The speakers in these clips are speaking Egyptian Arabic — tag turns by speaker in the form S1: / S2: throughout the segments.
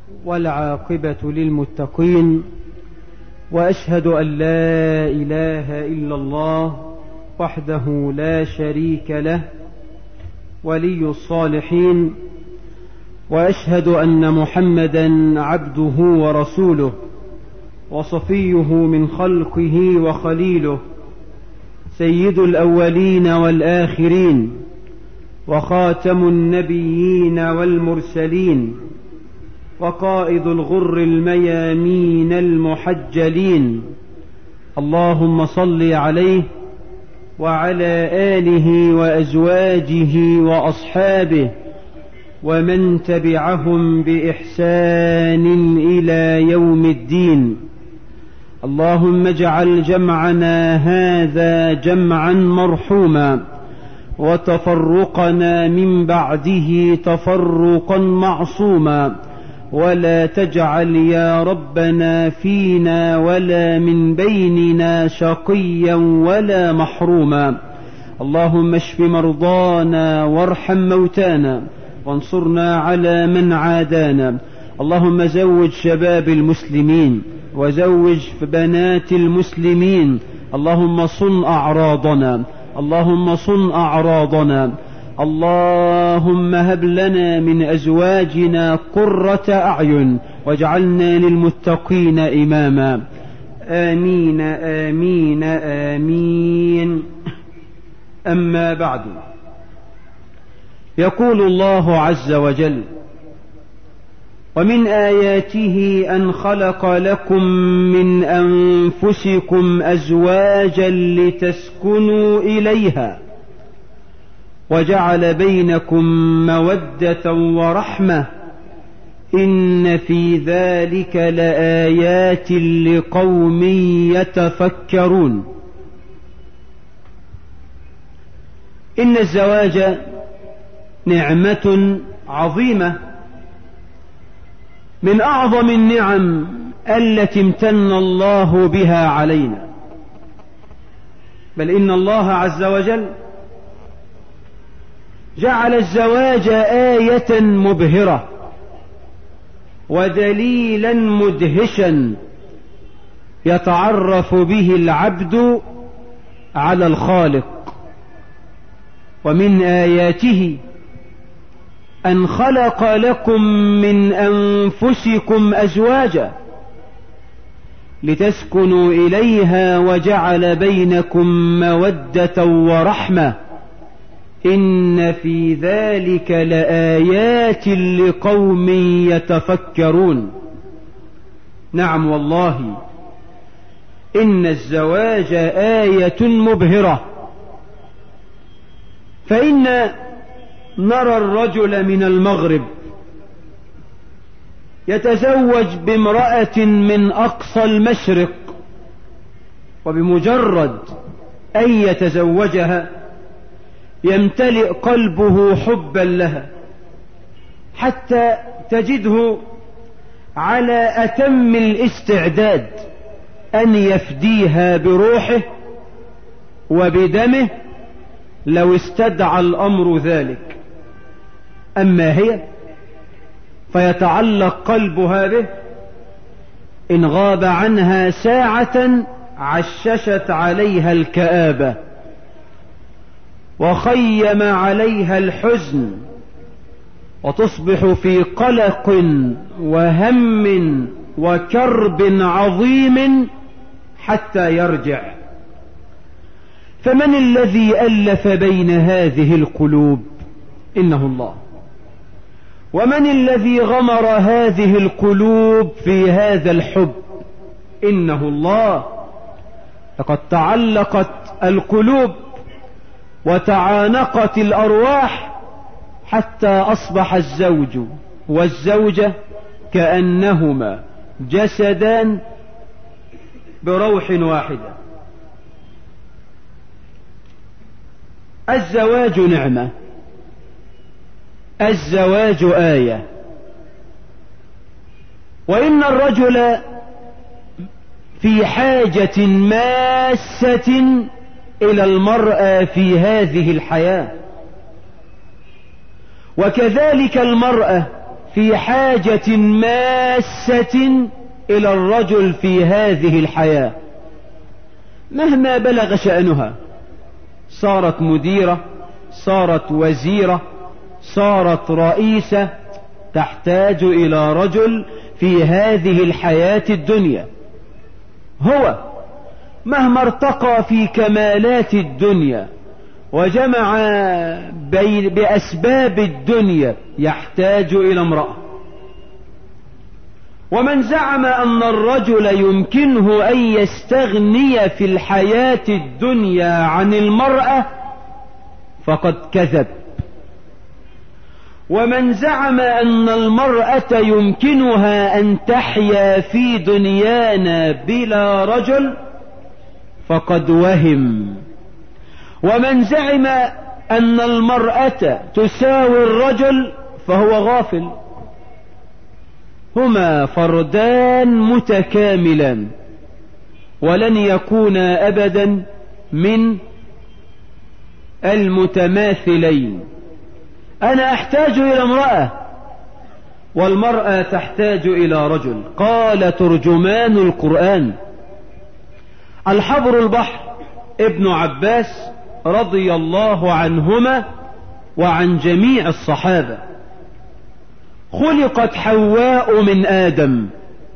S1: والعاقبة للمتقين وأشهد أن لا إله إلا الله وحده لا شريك له ولي الصالحين وأشهد أن محمدا عبده ورسوله وصفيه من خلقه وخليله سيد الأولين والآخرين وخاتم النبيين والمرسلين وقائد الغر الميامين المحجلين اللهم صل عليه وعلى آله وأزواجه وأصحابه ومن تبعهم بإحسان إلى يوم الدين اللهم اجعل جمعنا هذا جمعا مرحوما وتفرقنا من بعده تفرقا معصوما ولا تجعل يا ربنا فينا ولا من بيننا شقيا ولا محروما اللهم اشف مرضانا وارحم موتانا وانصرنا على من عادانا اللهم زوج شباب المسلمين وزوج بنات المسلمين اللهم صن أعراضنا اللهم صن أعراضنا اللهم هب لنا من أزواجنا قرة أعين واجعلنا للمتقين إماما آمين آمين آمين أما بعد يقول الله عز وجل ومن آياته أن خلق لكم من أنفسكم أزواجا لتسكنوا إليها وجعل بينكم مودة ورحمة إن في ذلك لآيات لقوم يتفكرون إن الزواج نعمة عظيمة من أعظم النعم التي امتن الله بها علينا بل إن الله عز وجل جعل الزواج آية مبهرة ودليلا مدهشا يتعرف به العبد على الخالق ومن آياته أن خلق لكم من أنفسكم أزواجا لتسكنوا إليها وجعل بينكم مودة ورحمة إن في ذلك لآيات لقوم يتفكرون نعم والله إن الزواج آية مبهرة فإن نرى الرجل من المغرب يتزوج بامرأة من أقصى المشرق وبمجرد أن يتزوجها يمتلئ قلبه حبا لها حتى تجده على أتم الاستعداد أن يفديها بروحه وبدمه لو استدعى الأمر ذلك أما هي فيتعلق قلبها به إن غاب عنها ساعة عششت عليها الكآبة وخيم عليها الحزن وتصبح في قلق وهم وكرب عظيم حتى يرجع فمن الذي ألف بين هذه القلوب إنه الله ومن الذي غمر هذه القلوب في هذا الحب إنه الله لقد تعلقت القلوب وتعانقت الأرواح حتى أصبح الزوج والزوجة كأنهما جسدان بروح واحدة الزواج نعمة الزواج آية وإن الرجل في حاجة ماسة إلى المرأة في هذه الحياة وكذلك المرأة في حاجة ماسة إلى الرجل في هذه الحياة مهما بلغ شأنها صارت مديرة صارت وزيرة صارت رئيسة تحتاج إلى رجل في هذه الحياة الدنيا هو مهما ارتقى في كمالات الدنيا وجمع بين بأسباب الدنيا يحتاج إلى امرأة ومن زعم أن الرجل يمكنه أن يستغني في الحياة الدنيا عن المرأة فقد كذب ومن زعم أن المرأة يمكنها أن تحيا في دنيانا بلا رجل فقد وهم ومن زعم أن المرأة تساوي الرجل فهو غافل هما فردان متكاملان ولن يكونا أبدا من المتماثلين أنا أحتاج إلى امرأة والمرأة تحتاج إلى رجل قال ترجمان القرآن الحبر البحر ابن عباس رضي الله عنهما وعن جميع الصحابة خلقت حواء من آدم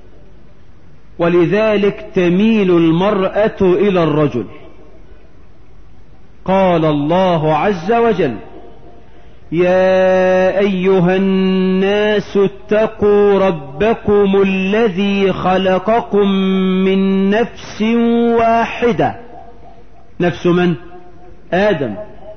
S1: ولذلك تميل المرأة إلى الرجل قال الله عز وجل يا أيها الناس اتقوا ربكم الذي خلقكم من نفس واحدة نفس من؟ آدم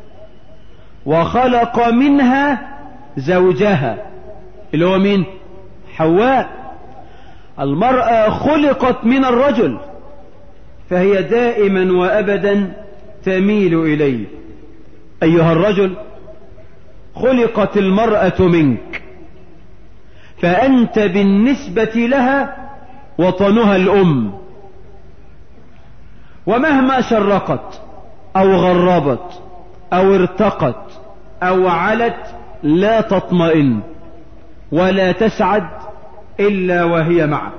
S1: وخلق منها زوجها اللي هو مين حواء المرأة خلقت من الرجل فهي دائما وأبدا تميل إليه أيها الرجل خلقت المرأة منك فأنت بالنسبة لها وطنها الأم ومهما شرقت أو غربت أو ارتقت أو علت لا تطمئن ولا تسعد إلا وهي معك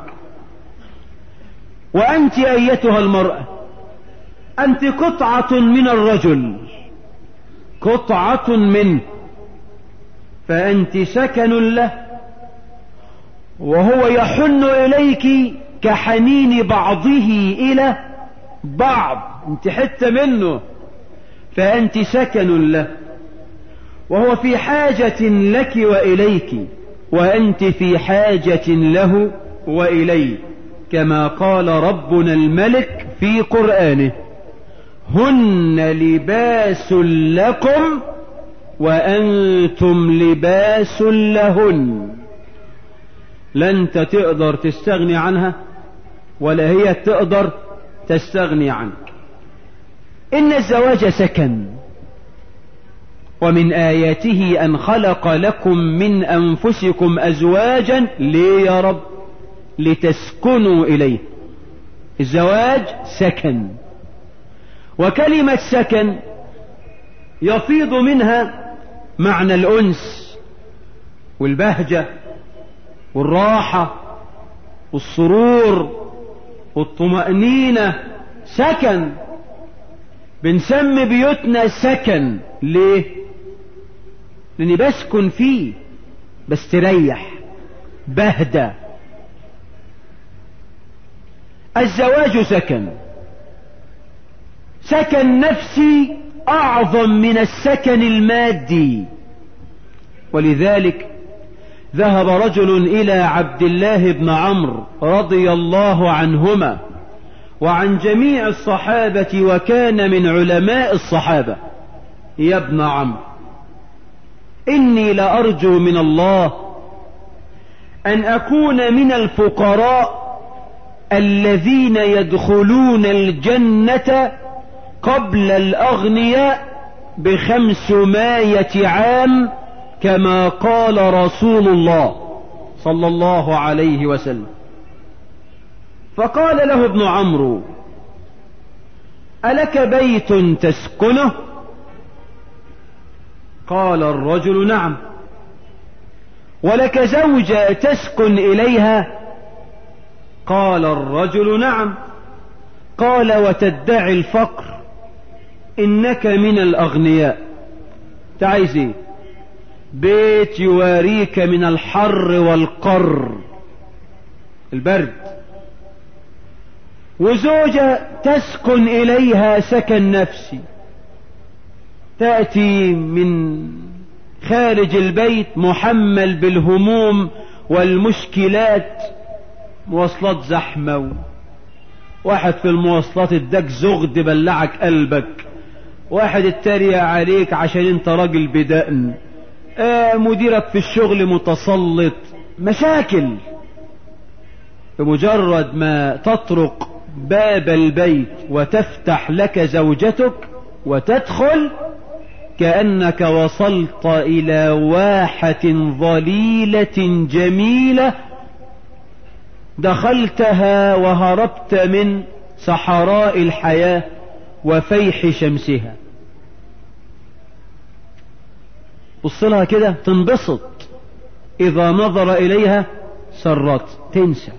S1: وأنت أيتها المرأة أنت قطعة من الرجل قطعة منه فأنت سكن له وهو يحن إليك كحنين بعضه إلى بعض انت حتة منه فأنت سكن له وهو في حاجة لك وإليك وأنت في حاجة له وإليه كما قال ربنا الملك في قرآنه هن لباس لكم وأنتم لباس لهن لا أنت تقدر تستغني عنها ولا هي تقدر تستغني عنك إن الزواج سكن ومن آياته أن خلق لكم من أنفسكم أزواجا ليه يا رب لتسكنوا إليه الزواج سكن وكلمة سكن يفيض منها معنى الأنس والبهجة والراحة والسرور والطمأنينة سكن بنسمي بيوتنا سكن ليه لاني بسكن فيه بستريح بهدى الزواج سكن سكن نفسي اعظم من السكن المادي ولذلك ذهب رجل الى عبد الله بن عمرو رضي الله عنهما وعن جميع الصحابة وكان من علماء الصحابة يا ابن عمرو إني لأرجو من الله أن أكون من الفقراء الذين يدخلون الجنة قبل الأغنياء بخمسمائة عام كما قال رسول الله صلى الله عليه وسلم فقال له ابن عمرو ألك بيت تسكنه قال الرجل نعم ولك زوجة تسكن إليها قال الرجل نعم قال وتدعي الفقر إنك من الأغنياء تعيز ايه بيت يواريك من الحر والقر البرد وزوجة تسكن إليها سكن نفسي تأتي من خارج البيت محمل بالهموم والمشكلات مواصلات زحمة واحد في المواصلات اداك زغد بلعك قلبك واحد اتريق عليك عشان انت راجل بدقن آه مديرك في الشغل متسلط مشاكل بمجرد ما تطرق باب البيت وتفتح لك زوجتك وتدخل كأنك وصلت إلى واحة ظليلة جميلة دخلتها وهربت من صحراء الحياة وفيح شمسها بصلها كده تنبسط إذا نظر إليها سرت تنسى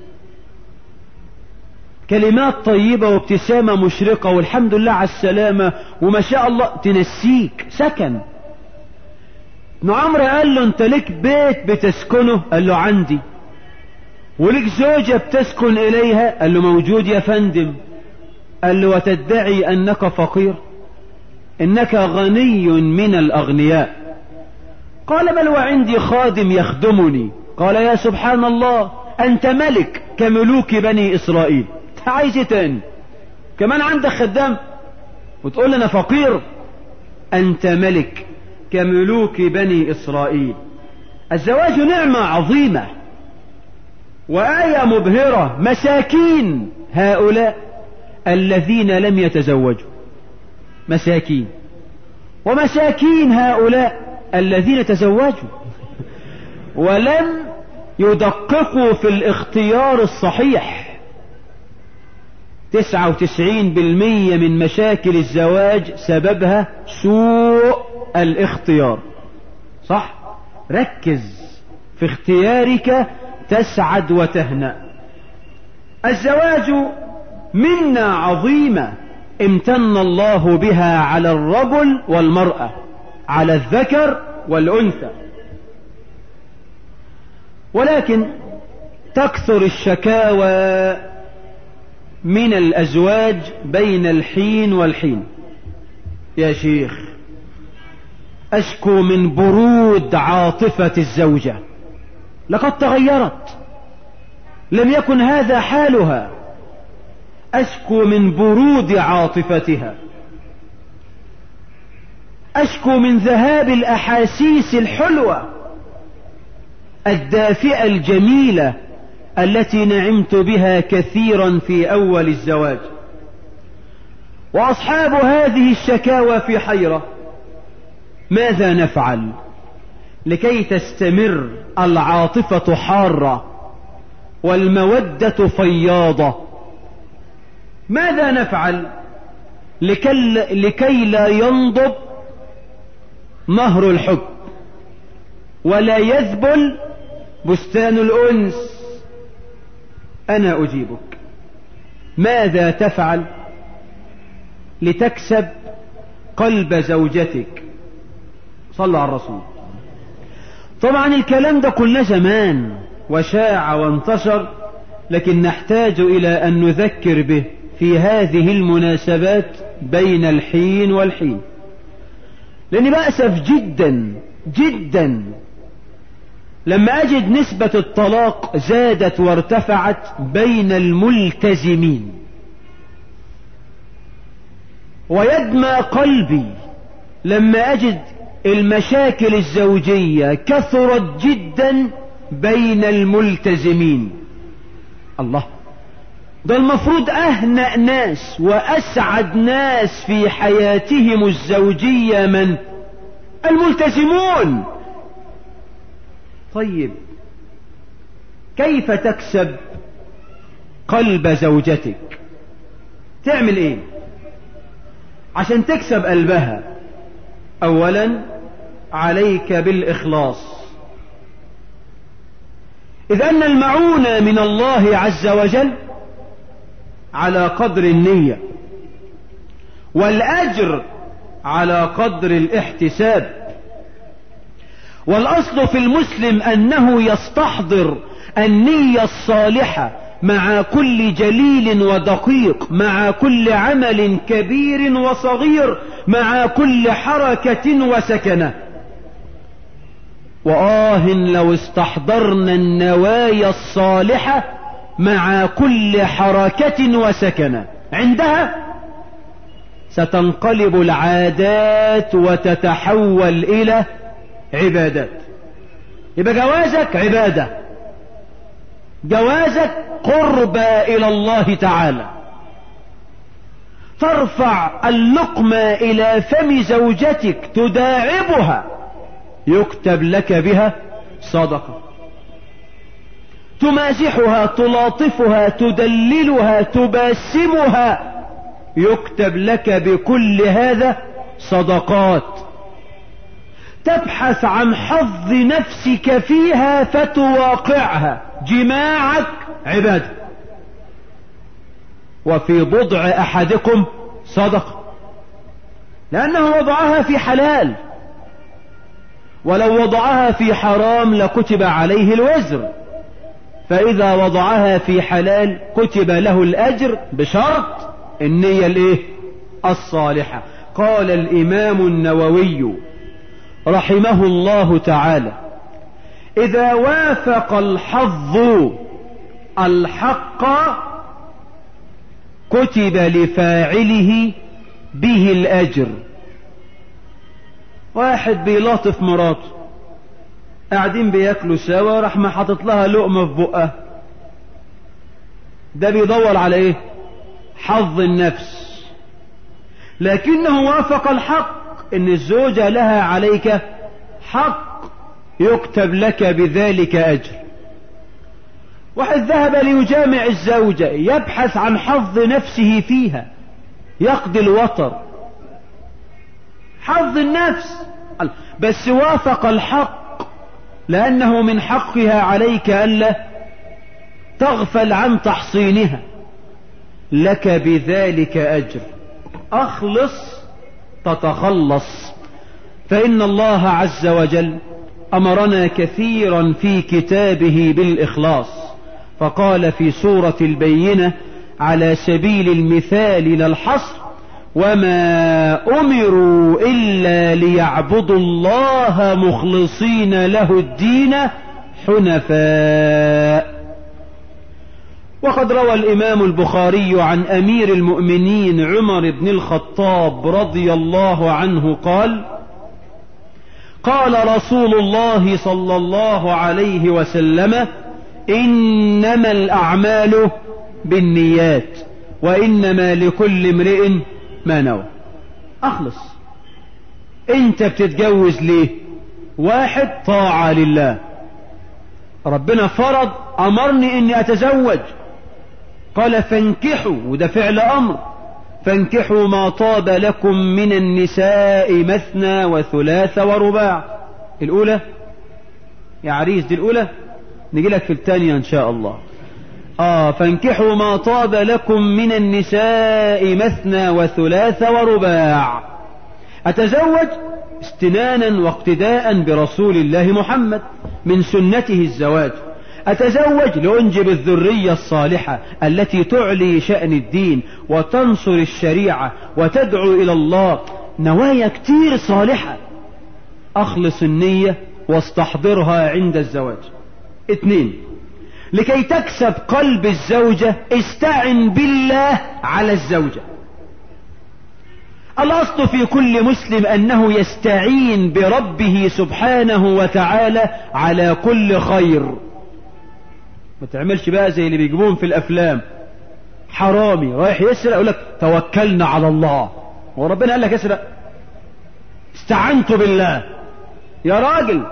S1: كلمات طيبة وابتسامة مشرقة والحمد لله على السلامة وما شاء الله تنسيك سكن ابن عمرو قال له انت لك بيت بتسكنه قال له عندي ولك زوجة بتسكن اليها قال له موجود يا فندم قال له وتدعي انك فقير انك غني من الاغنياء قال بل وعندي خادم يخدمني قال يا سبحان الله انت ملك كملوك بني اسرائيل عايز ايه تاني كمان عندك خدام وتقول لي انا فقير انت ملك كملوك بني اسرائيل الزواج نعمة عظيمة وآية مبهرة مساكين هؤلاء الذين لم يتزوجوا مساكين ومساكين هؤلاء الذين تزوجوا ولم يدققوا في الاختيار الصحيح تسعة وتسعين بالمية من مشاكل الزواج سببها سوء الاختيار صح ركز في اختيارك تسعد وتهنأ الزواج منة عظيمة امتن الله بها على الرجل والمرأة على الذكر والأنثى ولكن تكثر الشكاوى من الأزواج بين الحين والحين يا شيخ أشكو من برود عاطفة الزوجة لقد تغيرت لم يكن هذا حالها أشكو من برود عاطفتها أشكو من ذهاب الأحاسيس الحلوة الدافئة الجميلة التي نعمت بها كثيرا في أول الزواج وأصحاب هذه الشكاوى في حيرة ماذا نفعل لكي تستمر العاطفة حارة والمودة فياضة ماذا نفعل لكي, لكي لا ينضب نهر الحب ولا يذبل بستان الأنس أنا أجيبك ماذا تفعل لتكسب قلب زوجتك صلى على الرسول طبعا الكلام ده قلنا زمان وشاع وانتشر لكن نحتاج إلى أن نذكر به في هذه المناسبات بين الحين والحين لأني بأسف جدا جدا لما أجد نسبة الطلاق زادت وارتفعت بين الملتزمين ويدمى قلبي لما أجد المشاكل الزوجية كثرت جدا بين الملتزمين الله ده المفروض أهنأ ناس وأسعد ناس في حياتهم الزوجية من الملتزمون طيب كيف تكسب قلب زوجتك تعمل ايه عشان تكسب قلبها اولا عليك بالاخلاص إذ أن المعونة من الله عز وجل على قدر النية والأجر على قدر الاحتساب والأصل في المسلم أنه يستحضر النية الصالحة مع كل جليل ودقيق مع كل عمل كبير وصغير مع كل حركة وسكنة وآه لو استحضرنا النوايا الصالحة مع كل حركة وسكنة عندها ستنقلب العادات وتتحول إلى عبادات يبقى جوازك عبادة جوازك قرب إلى الله تعالى ترفع اللقمة إلى فم زوجتك تداعبها يكتب لك بها صدقة تمازحها تلاطفها تدللها تباسمها يكتب لك بكل هذا صدقات تبحث عن حظ نفسك فيها فتواقعها جماعك عبادة وفي بضع أحدكم صدقة لأنه وضعها في حلال ولو وضعها في حرام لكتب عليه الوزر فإذا وضعها في حلال كتب له الأجر بشرط النية الايه الصالحة قال الإمام النووي رحمه الله تعالى إذا وافق الحظ الحق كتب لفاعله به الأجر واحد بيلاطف مراته قاعدين بياكلوا سوا راح ما حاطط لها لقمة في بقها ده بيدور على ايه حظ النفس لكنه وافق الحق ان الزوجة لها عليك حق يكتب لك بذلك اجر واحد ذهب ليجامع الزوجة يبحث عن حظ نفسه فيها يقضي الوطر حظ النفس بس وافق الحق لأنه من حقها عليك ألا تغفل عن تحصينها لك بذلك أجر أخلص تتخلص فإن الله عز وجل أمرنا كثيرا في كتابه بالإخلاص فقال في سورة البينة على سبيل المثال للحصر وما أمروا إلا ليعبدوا الله مخلصين له الدين حنفاء وقد روى الإمام البخاري عن أمير المؤمنين عمر بن الخطاب رضي الله عنه قال قال رسول الله صلى الله عليه وسلم إنما الأعمال بالنيات وإنما لكل امرئ ما نوى أخلص أنت بتتجوز ليه واحد طاعة لله ربنا فرض أمرني إني أتزوج قال فانكحوا وده فعل أمر فانكحوا ما طاب لكم من النساء مثنى وثلاث ورباع الأولى يا عريس دي الأولى نجي لك في الثانية إن شاء الله آه فانكحوا ما طاب لكم من النساء مثنى وثلاث ورباع أتزوج استنانا واقتداء برسول الله محمد من سنته الزواج أتزوج لأنجب الذرية الصالحة التي تعلي شأن الدين وتنصر الشريعة وتدعو إلى الله نوايا كتير صالحة أخلص النية واستحضرها عند الزواج اثنين لكي تكسب قلب الزوجة استعن بالله على الزوجة الأصل في كل مسلم أنه يستعين بربه سبحانه وتعالى على كل خير ما تعملش بقى زي اللي بيجيبوهم في الأفلام حرامي رايح يسرق يقول لك توكلنا على الله وربنا قال لك اسرق استعنت بالله يا راجل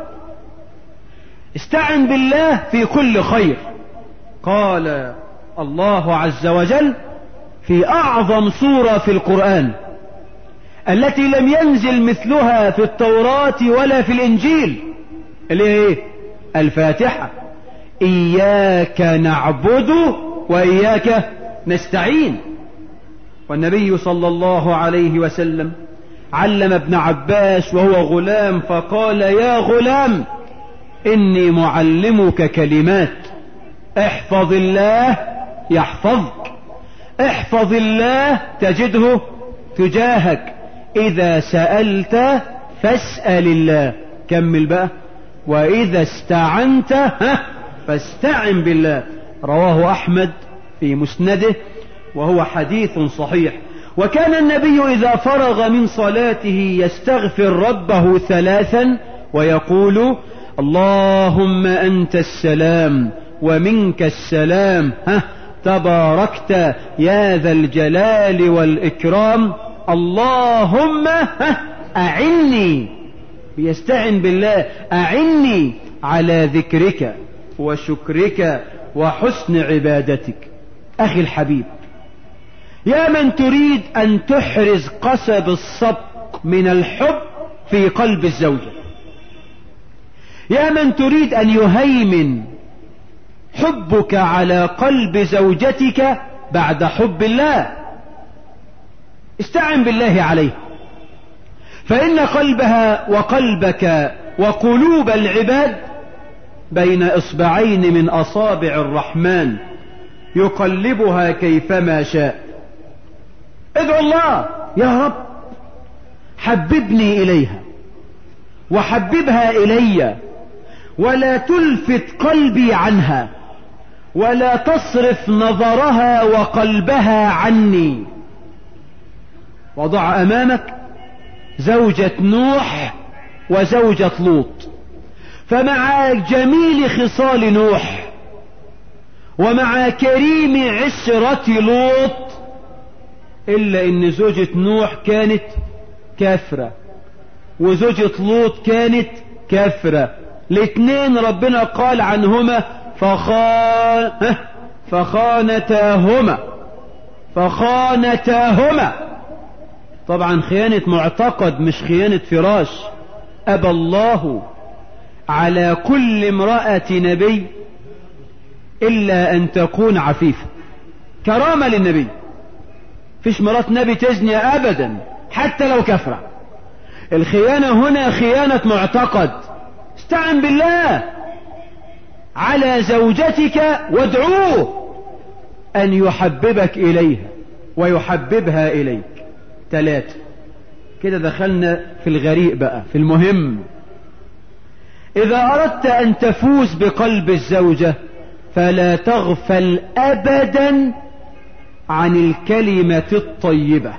S1: استعن بالله في كل خير قال الله عز وجل في أعظم سورة في القرآن التي لم ينزل مثلها في التوراة ولا في الإنجيل اللي هي ايه الفاتحة إياك نعبد وإياك نستعين والنبي صلى الله عليه وسلم علم ابن عباس وهو غلام فقال يا غلام إني معلمك كلمات احفظ الله يحفظك احفظ الله تجده تجاهك إذا سألت فاسأل الله كمل بقى وإذا استعنت ها فاستعن بالله رواه أحمد في مسنده وهو حديث صحيح وكان النبي إذا فرغ من صلاته يستغفر ربه ثلاثا ويقول اللهم أنت السلام ومنك السلام ها تباركت يا ذا الجلال والإكرام اللهم ها أعني يستعن بالله أعني على ذكرك وشكرك وحسن عبادتك أخي الحبيب يا من تريد أن تحرز قصب الصبق من الحب في قلب الزوجة يا من تريد أن يهيمن حبك على قلب زوجتك بعد حب الله استعن بالله عليه فإن قلبها وقلبك وقلوب العباد بين إصبعين من أصابع الرحمن يقلبها كيفما شاء ادعو الله يا رب حببني إليها وحببها إلي ولا تلفت قلبي عنها ولا تصرف نظرها وقلبها عني وضع أمامك زوجة نوح وزوجة لوط فمع جميل خصال نوح ومع كريم عشرة لوط إلا إن زوجة نوح كانت كافرة وزوجة لوط كانت كافرة الاثنين ربنا قال عنهما فخان فخانتاهما فخانتاهما طبعا خيانة معتقد مش خيانة فراش أبى الله على كل امرأة نبي إلا أن تكون عفيفة كرامة للنبي فيش مرات نبي تزني أبدا حتى لو كفرة الخيانة هنا خيانة معتقد استعن بالله على زوجتك وادعوه أن يحببك إليها ويحببها إليك ثلاثة كده دخلنا في الغريق بقى في المهم إذا أردت أن تفوز بقلب الزوجة فلا تغفل أبدا عن الكلمة الطيبة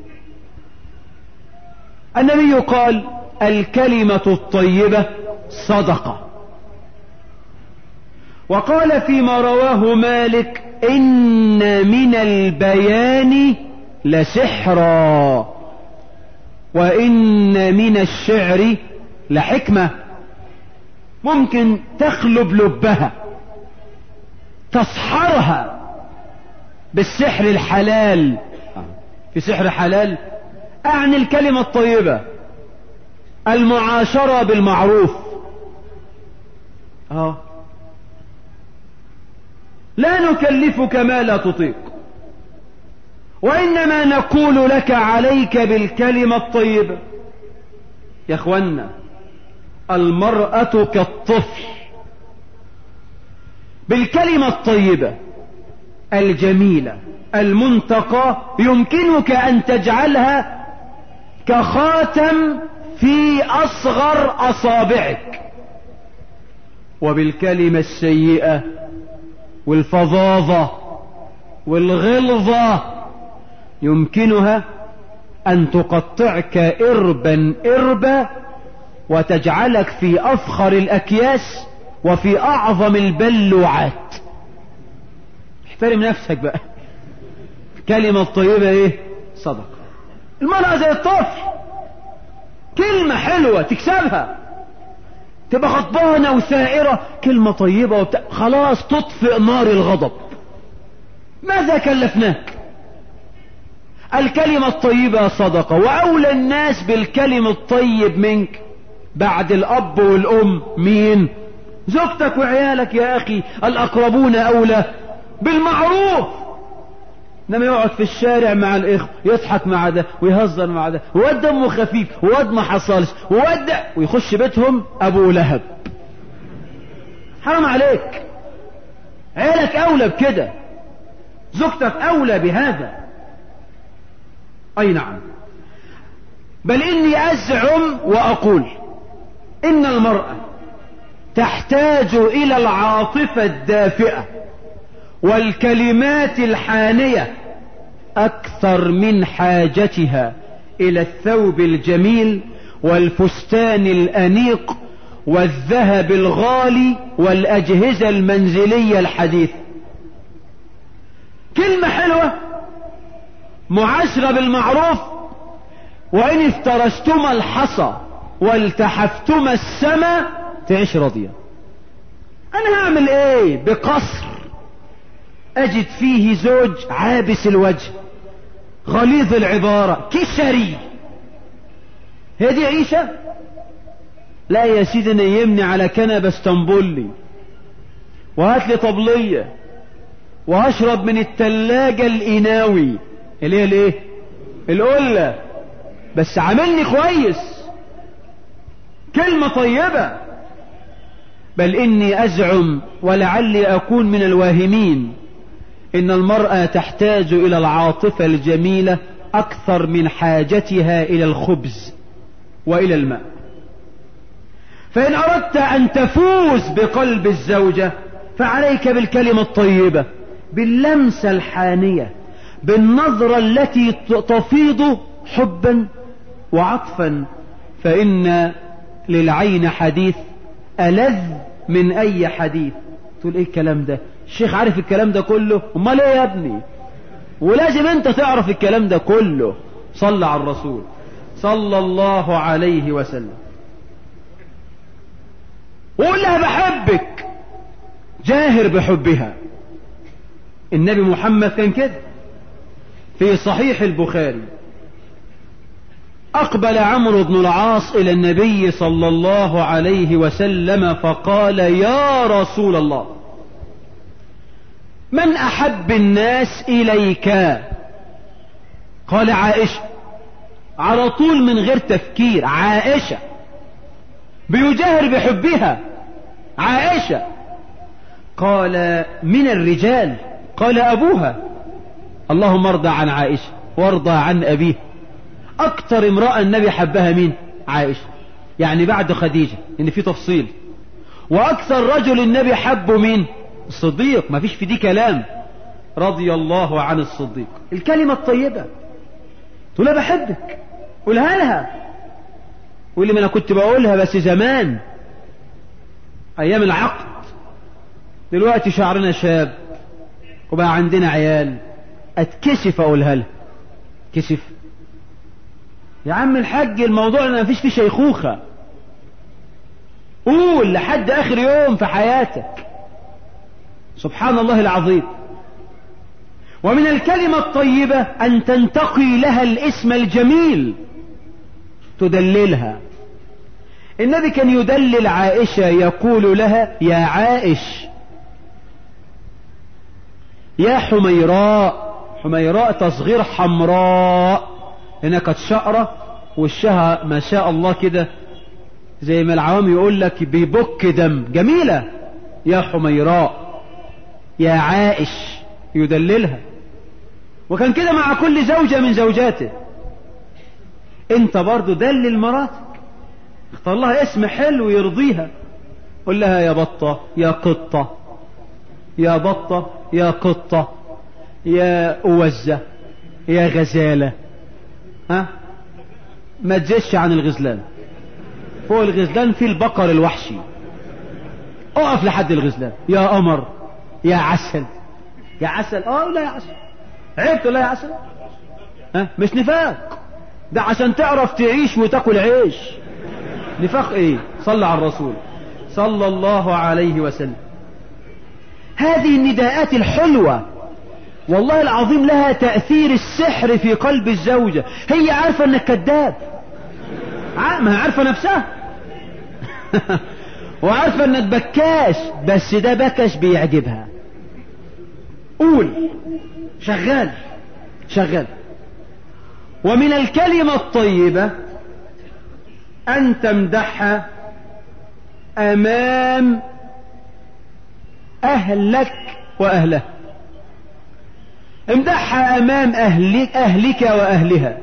S1: النبي قال الكلمة الطيبة صدقة وقال فيما رواه مالك إن من البيان لسحرا وإن من الشعر لحكمة ممكن تخلب لبها تصحرها بالسحر الحلال في سحر حلال أعني الكلمة الطيبة المعاشرة بالمعروف اه لا نكلفك ما لا تطيق وإنما نقول لك عليك بالكلمة الطيبة يا اخوانا المرأة كالطفل بالكلمة الطيبة الجميلة المنتقى يمكنك أن تجعلها كخاتم في أصغر أصابعك وبالكلمة السيئة والفظاظة والغلظة يمكنها أن تقطعك إربا إربا وتجعلك في أفخر الأكياس وفي أعظم البلوعات احترم نفسك بقى كلمة طيبة ايه صدقة المرأة زي الطفل كلمة حلوة تكسبها تبقى غضبانة وثائرة كلمة طيبة وبتاع خلاص تطفئ نار الغضب ماذا كلفناك الكلمة الطيبة صدقة وأولى الناس بالكلم الطيب منك بعد الأب والأم مين زوجتك وعيالك يا أخي الأقربون أولى بالمعروف انما يقعد في الشارع مع الاخوة يضحك مع ده ويهزر مع ده وواد دمه خفيف وواد ما حصلش وواد ويخش بيتهم ابو لهب حرام عليك عيالك اولى بكده زوجتك اولى بهذا اي نعم بل اني ازعم واقول ان المرأة تحتاج الى العاطفة الدافئة والكلمات الحانية اكثر من حاجتها الى الثوب الجميل والفستان الانيق والذهب الغالي والاجهزة المنزلية الحديثة كلمة حلوة معاشرة بالمعروف وإن افترستما الحصى والتحفتما السماء تعيش راضية أنا هعمل إيه بقصر أجد فيه زوج عابس الوجه غليظ العبارة كشري هي دي عيشة لا يا سيدي نيمني على كنبة اسطنبولي وهات لي طبلية وهشرب من التلاجة الإناوي اللي هي الايه القلة بس عاملني كويس كلمة طيبة بل إني أزعم ولعلي أكون من الواهمين إن المرأة تحتاج إلى العاطفة الجميلة أكثر من حاجتها إلى الخبز وإلى الماء فإن أردت أن تفوز بقلب الزوجة فعليك بالكلمة الطيبة باللمسة الحانية بالنظرة التي تفيض حبا وعطفا فإن للعين حديث ألذ من أي حديث تقول إيه الكلام ده الشيخ عارف الكلام ده كله امال ايه يا ابني ولازم انت تعرف الكلام ده كله صلى على الرسول صلى الله عليه وسلم وقول لها بحبك جاهر بحبها النبي محمد كان كده في صحيح البخاري أقبل عمرو بن العاص إلى النبي صلى الله عليه وسلم فقال يا رسول الله من أحب الناس إليك قال عائشة على طول من غير تفكير عائشة بيجاهر بحبها عائشة قال من الرجال قال أبوها اللهم ارضى عن عائشة وارضى عن أبيه أكتر امرأة النبي حبها مين عائشة يعني بعد خديجة إن في تفصيل وأكثر رجل النبي حبه مين الصديق ما فيش في دي كلام رضي الله عن الصديق الكلمة الطيبة تقول لها بحبك قولها لها قول لي ما انا كنت بقولها بس زمان ايام العقد دلوقتي شعرنا شاب وبقى عندنا عيال اتكسف اقولها لها كسف يا عم الحاج الموضوع ما فيش فيه شيخوخة قول لحد اخر يوم في حياتك سبحان الله العظيم ومن الكلمة الطيبة أن تنتقي لها الاسم الجميل تدللها النبي كان يدلل عائشة يقول لها يا عائش يا حميراء حميراء تصغير حمراء هنا كانت شقرة وشها ما شاء الله كده زي ما العوام يقول لك بيبك دم جميلة يا حميراء يا عائش يدللها وكان كده مع كل زوجة من زوجاته انت برضو دلل مراتك اختار لها اسم حلو يرضيها قل لها يا بطة يا قطة يا بطة يا قطة يا أوزة يا غزالة ها ما تزيدش عن الغزلان فوق الغزلان في البقر الوحشي اقف لحد الغزلان يا قمر يا عسل يا عسل اه لا يا عسل عيب لا يا عسل ها مش نفاق ده عشان تعرف تعيش وتاكل عيش نفاق ايه صلى على الرسول صلى الله عليه وسلم هذه النداءات الحلوة والله العظيم لها تأثير السحر في قلب الزوجة هي عارفة انك كذاب ما عارفة نفسها وعارفة انك بكاش بس ده بكش بيعجبها قول شغال شغال ومن الكلمة الطيبة أن تمدحها أمام أهلك وأهلها امدحها أمام أهلك, أهلك وأهلها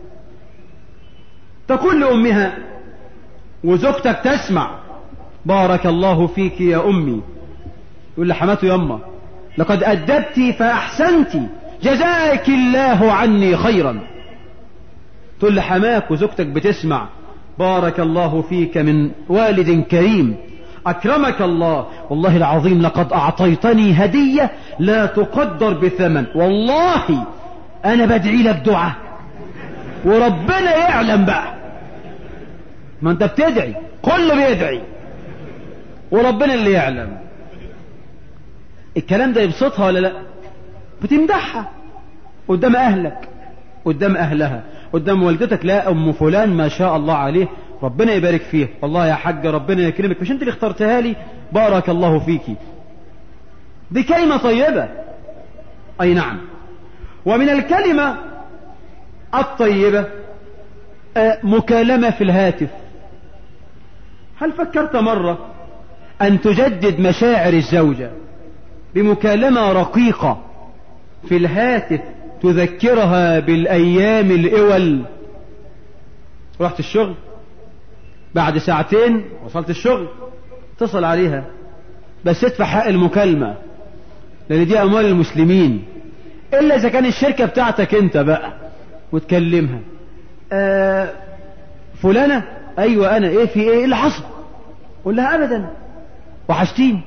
S1: تقول لأمها وزوجتك تسمع بارك الله فيك يا أمي يقول لحماته يما لقد أدبت فأحسنت جزاك الله عني خيرا تقول لحماك وزوجتك بتسمع بارك الله فيك من والد كريم أكرمك الله والله العظيم لقد أعطيتني هدية لا تقدر بثمن والله أنا بدعي لك دعاء وربنا يعلم بقى ما أنت بتدعي كله بيدعي وربنا اللي يعلم الكلام ده يبسطها ولا لا بتمدحها قدام أهلك قدام أهلها قدام والدتك لا أم فلان ما شاء الله عليه ربنا يبارك فيه والله يا حاج ربنا يكرمك مش انت اللي اخترتها لي بارك الله فيكي دي كلمة طيبة أي نعم ومن الكلمة الطيبة مكالمة في الهاتف هل فكرت مرة أن تجدد مشاعر الزوجة بمكالمة رقيقة في الهاتف تذكرها بالأيام الأول رحت الشغل بعد ساعتين وصلت الشغل اتصل عليها بس ادفع حق المكالمة لأن دي أموال المسلمين إلا إذا كان الشركة بتاعتك أنت بقى وتكلمها آه فلانة أيوة أنا إيه في إيه, إيه اللي حصل قول لها أبدا وحشتيني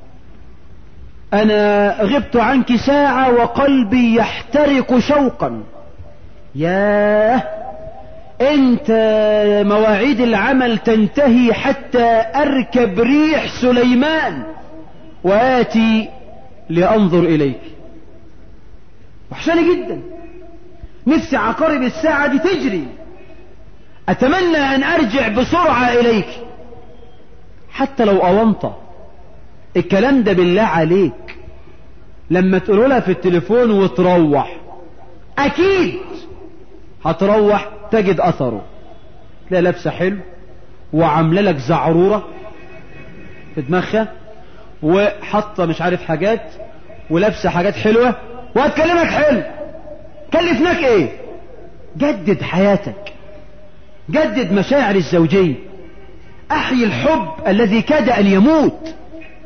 S1: أنا غبت عنك ساعة وقلبي يحترق شوقا ياه انت مواعيد العمل تنتهي حتى اركب ريح سليمان واتي لانظر اليك وحشاني جدا نفسي عقارب الساعة دي تجري اتمنى ان ارجع بسرعة اليك حتى لو اونطة الكلام ده بالله عليك لما تقول لها في التليفون وتروح اكيد هتروح تجد اثره تلاقي لابسه حلو وعامله لك زعروره في دماغها وحاطه مش عارف حاجات ولابسه حاجات حلوه وهتكلمك حلو كلفناك ايه جدد حياتك جدد مشاعر الزوجيه احيي الحب الذي كاد ان يموت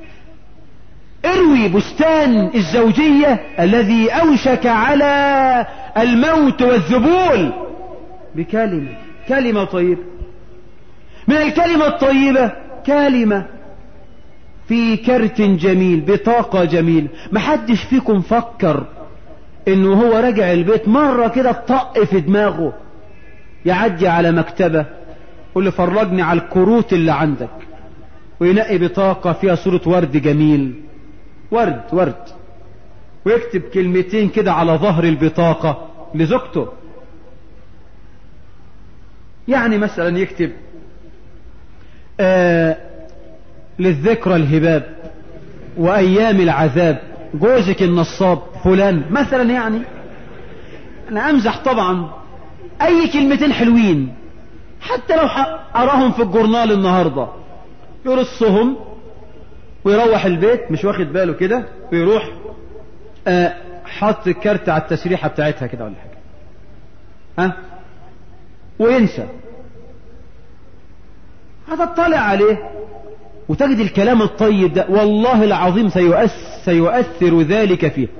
S1: اروي بستان الزوجيه الذي اوشك على الموت والذبول بكلمة كلمة طيبة من الكلمة الطيبة كلمة في كرت جميل بطاقة جميل محدش فيكم فكر انه هو راجع البيت مرة كده طق في دماغه يعدي على مكتبة يقول له فرجني على الكروت اللي عندك وينقي بطاقة فيها صورة ورد جميل ورد ورد ويكتب كلمتين كده على ظهر البطاقة لزوجته يعني مثلا يكتب آه للذكرى الهباب وأيام العذاب جوزك النصاب فلان مثلا يعني أنا أمزح طبعا أي كلمتين حلوين حتى لو أراهم في الجورنال النهاردة يرصهم ويروح البيت مش واخد باله كده ويروح آه حط الكارت على التسريحة بتاعتها كده ولا حاجة ها وينسى هتطلع عليه وتجد الكلام الطيب ده والله العظيم سيؤثر, سيؤثر ذلك فيه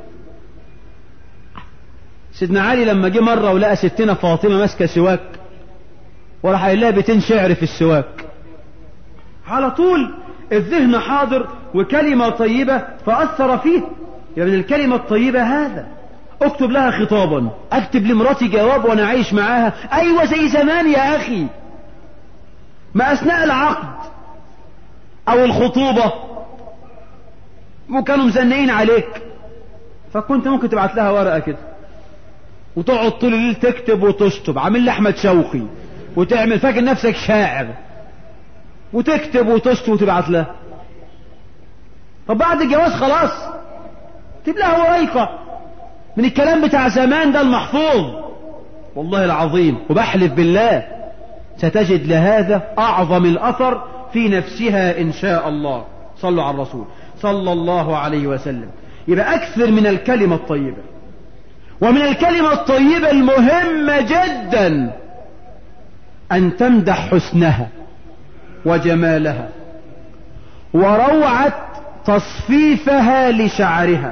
S1: سيدنا علي لما جه مرة ولقى ستنا فاطمة ماسكة سواك وراح قايل لها بيتين شعر في السواك على طول الذهن حاضر وكلمة طيبة فأثر فيه يعني الكلمة الطيبة هذا اكتب لها خطابا اكتب لمراتي جواب وانا عايش معاها ايوه زي زمان يا اخي ما اثناء العقد او الخطوبة وكانوا مزنقين عليك فكنت ممكن تبعت لها ورقة كده وتقعد طول الليل تكتب وتشطب عامل لي احمد شوقي وتعمل فاكر نفسك شاعر وتكتب وتشتم وتبعت لها طب بعد الجواز خلاص تجيب لها وريقة من الكلام بتاع زمان ده المحفوظ والله العظيم وبحلف بالله ستجد لهذا أعظم الأثر في نفسها إن شاء الله صلوا على الرسول صلى الله عليه وسلم يبقى أكثر من الكلمة الطيبة ومن الكلمة الطيبة المهمة جدا أن تمدح حسنها وجمالها وروعة تصفيفها لشعرها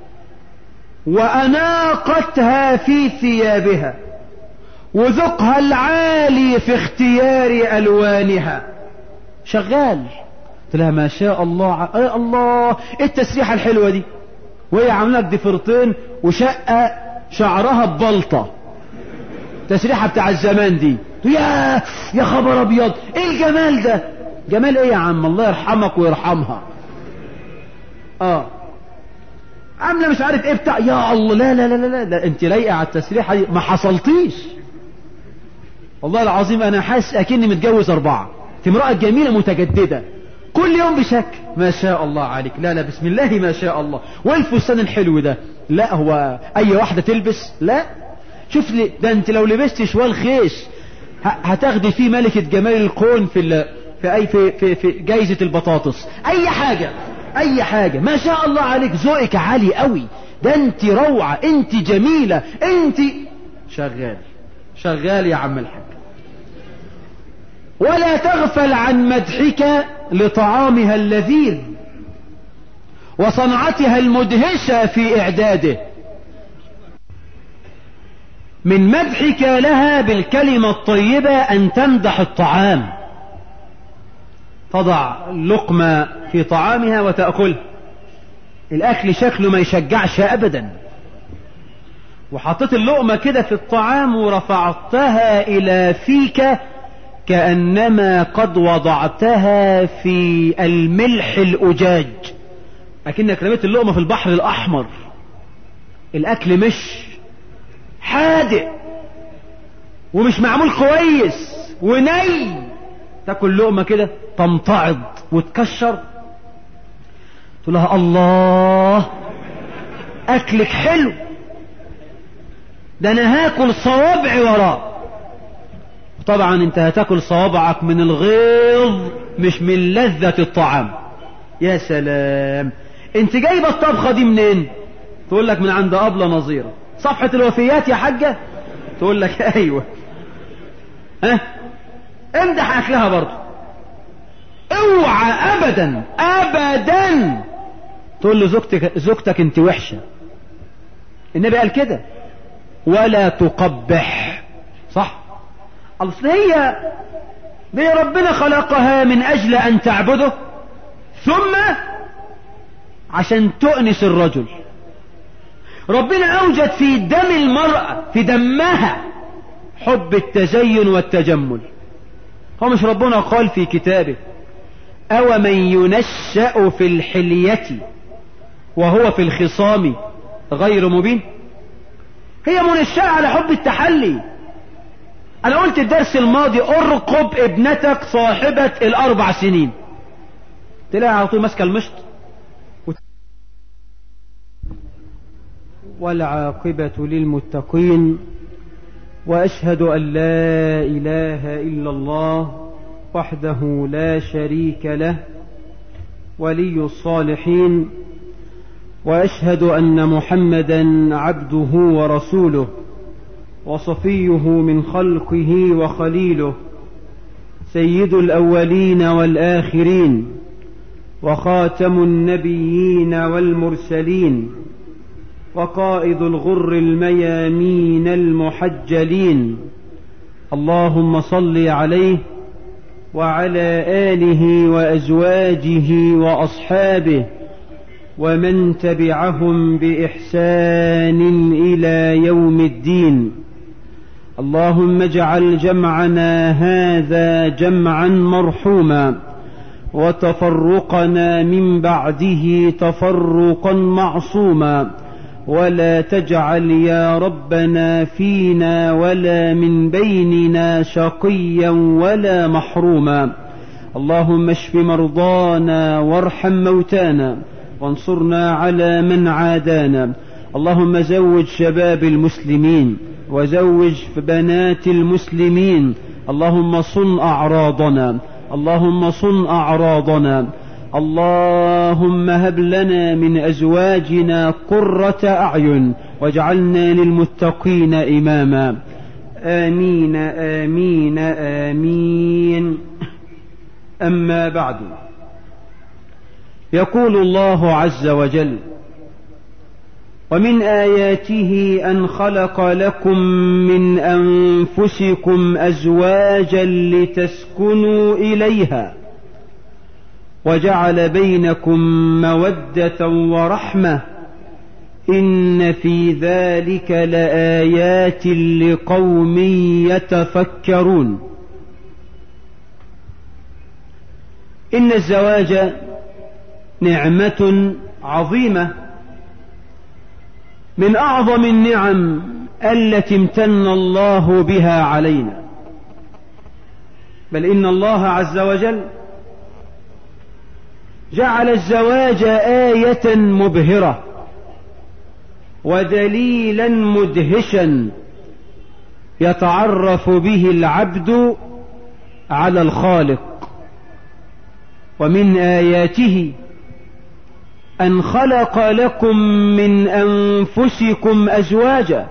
S1: وأناقتها في ثيابها وذقها العالي في اختيار ألوانها شغال قلت لها ما شاء الله يا الله ايه التسريحة الحلوة دي وهي عامله لك ضفيرتين وشقة شعرها ببلطة تسريحة بتاع الزمان دي يا يا خبر ابيض ايه الجمال ده جمال ايه يا عم الله يرحمك ويرحمها اه عامله مش عارف ايه بتاع يا الله لا لا لا لا, لا. ده انت لايقه على التسريحه دي ما حصلتيش والله العظيم انا حاسس اكني متجوز اربعه انت امراه جميله متجدده كل يوم بشكل ما شاء الله عليك لا لا بسم الله ما شاء الله والفستان الحلو ده لا هو اي واحده تلبس لا شوف لي ده انت لو لبست شوال خيش هتاخدي فيه ملكة جمال الكون في ال... في اي في في, في جايزة البطاطس اي حاجة اي حاجة ما شاء الله عليك ذوقك عالي قوي ده انت روعة انت جميلة انت شغال شغال يا عم الحاج ولا تغفل عن مدحك لطعامها اللذيذ وصنعتها المدهشة في إعداده من مدحك لها بالكلمة الطيبة أن تمدح الطعام تضع لقمة في طعامها وتأكل الأكل شكله ما يشجعش أبدا وحطيت اللقمة كده في الطعام ورفعتها إلى فيك كأنما قد وضعتها في الملح الأجاج أكنك رميت اللقمة في البحر الأحمر الأكل مش حادق ومش معمول كويس وني تاكل لقمة كده تمتعض وتكشر تقول لها الله أكلك حلو ده أنا هاكل صوابعي وراه طبعا انت هتاكل صوابعك من الغيظ مش من لذة الطعام يا سلام انت جايبه الطبخة دي منين تقول لك من عند أبلة نظيرة صفحة الوفيات يا حاجة تقول لك ايوه ها امدح اكلها برضه اوعى ابدا ابدا تقول له زوجتك زوجتك انت وحشة النبي قال كده ولا تقبح صح اصل هي دي ربنا خلقها من اجل ان تعبده ثم عشان تؤنس الرجل ربنا اوجد في دم المرأة في دمها حب التزين والتجمل هو مش ربنا قال في كتابه او من ينشأ في الحلية وهو في الخصام غير مبين هي منشأة على حب التحلي انا قلت الدرس الماضي ارقب ابنتك صاحبة الاربع سنين تلاقي على طول ماسكه المشط والعاقبة للمتقين واشهد ان لا اله الا الله وحده لا شريك له ولي الصالحين واشهد ان محمدا عبده ورسوله وصفيه من خلقه وخليله سيد الاولين والاخرين وخاتم النبيين والمرسلين وقائد الغر الميامين المحجلين اللهم صل عليه وعلى اله وازواجه واصحابه ومن تبعهم باحسان الى يوم الدين اللهم اجعل جمعنا هذا جمعا مرحوما وتفرقنا من بعده تفرقا معصوما ولا تجعل يا ربنا فينا ولا من بيننا شقيا ولا محروما اللهم اشف مرضانا وارحم موتانا وانصرنا على من عادانا اللهم زوج شباب المسلمين وزوج بنات المسلمين اللهم صن أعراضنا اللهم صن أعراضنا اللهم هب لنا من أزواجنا قرة أعين واجعلنا للمتقين إماما آمين آمين آمين أما بعد يقول الله عز وجل ومن آياته أن خلق لكم من أنفسكم أزواجا لتسكنوا إليها وجعل بينكم مودة ورحمة إن في ذلك لآيات لقوم يتفكرون إن الزواج نعمة عظيمة من أعظم النعم التي امتن الله بها علينا بل إن الله عز وجل جعل الزواج آية مبهرة ودليلا مدهشا يتعرف به العبد على الخالق ومن آياته أن خلق لكم من أنفسكم أزواجا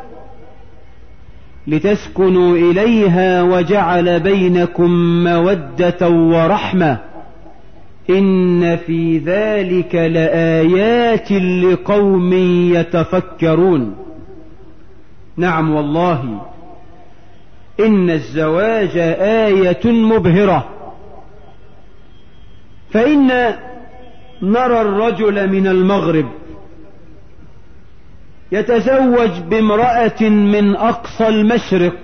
S1: لتسكنوا إليها وجعل بينكم مودة ورحمة إن في ذلك لآيات لقوم يتفكرون نعم والله إن الزواج آية مبهرة فإن نرى الرجل من المغرب يتزوج بامرأة من أقصى المشرق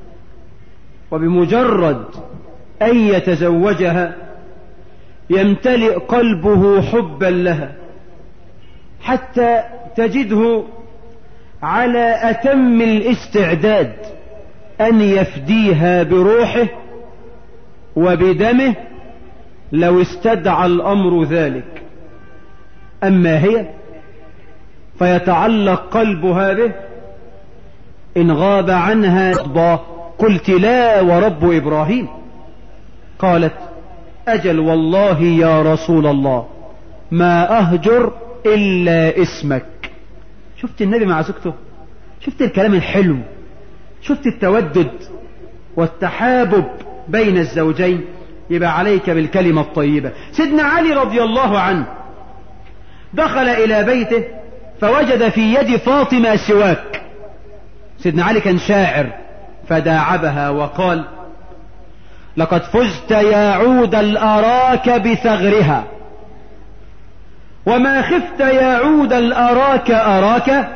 S1: وبمجرد أن يتزوجها يمتلئ قلبه حبا لها حتى تجده على أتم الاستعداد أن يفديها بروحه وبدمه لو استدعى الأمر ذلك أما هي فيتعلق قلبها به إن غاب عنها قلت لا ورب إبراهيم قالت أجل والله يا رسول الله ما أهجر إلا اسمك شفت النبي مع زوجته شفت الكلام الحلو شفت التودد والتحابب بين الزوجين يبقى عليك بالكلمة الطيبة سيدنا علي رضي الله عنه دخل إلى بيته فوجد في يد فاطمة سواك سيدنا علي كان شاعر فداعبها وقال لقد فزت يا عود الأراك بثغرها وما خفت يا عود الأراك أراك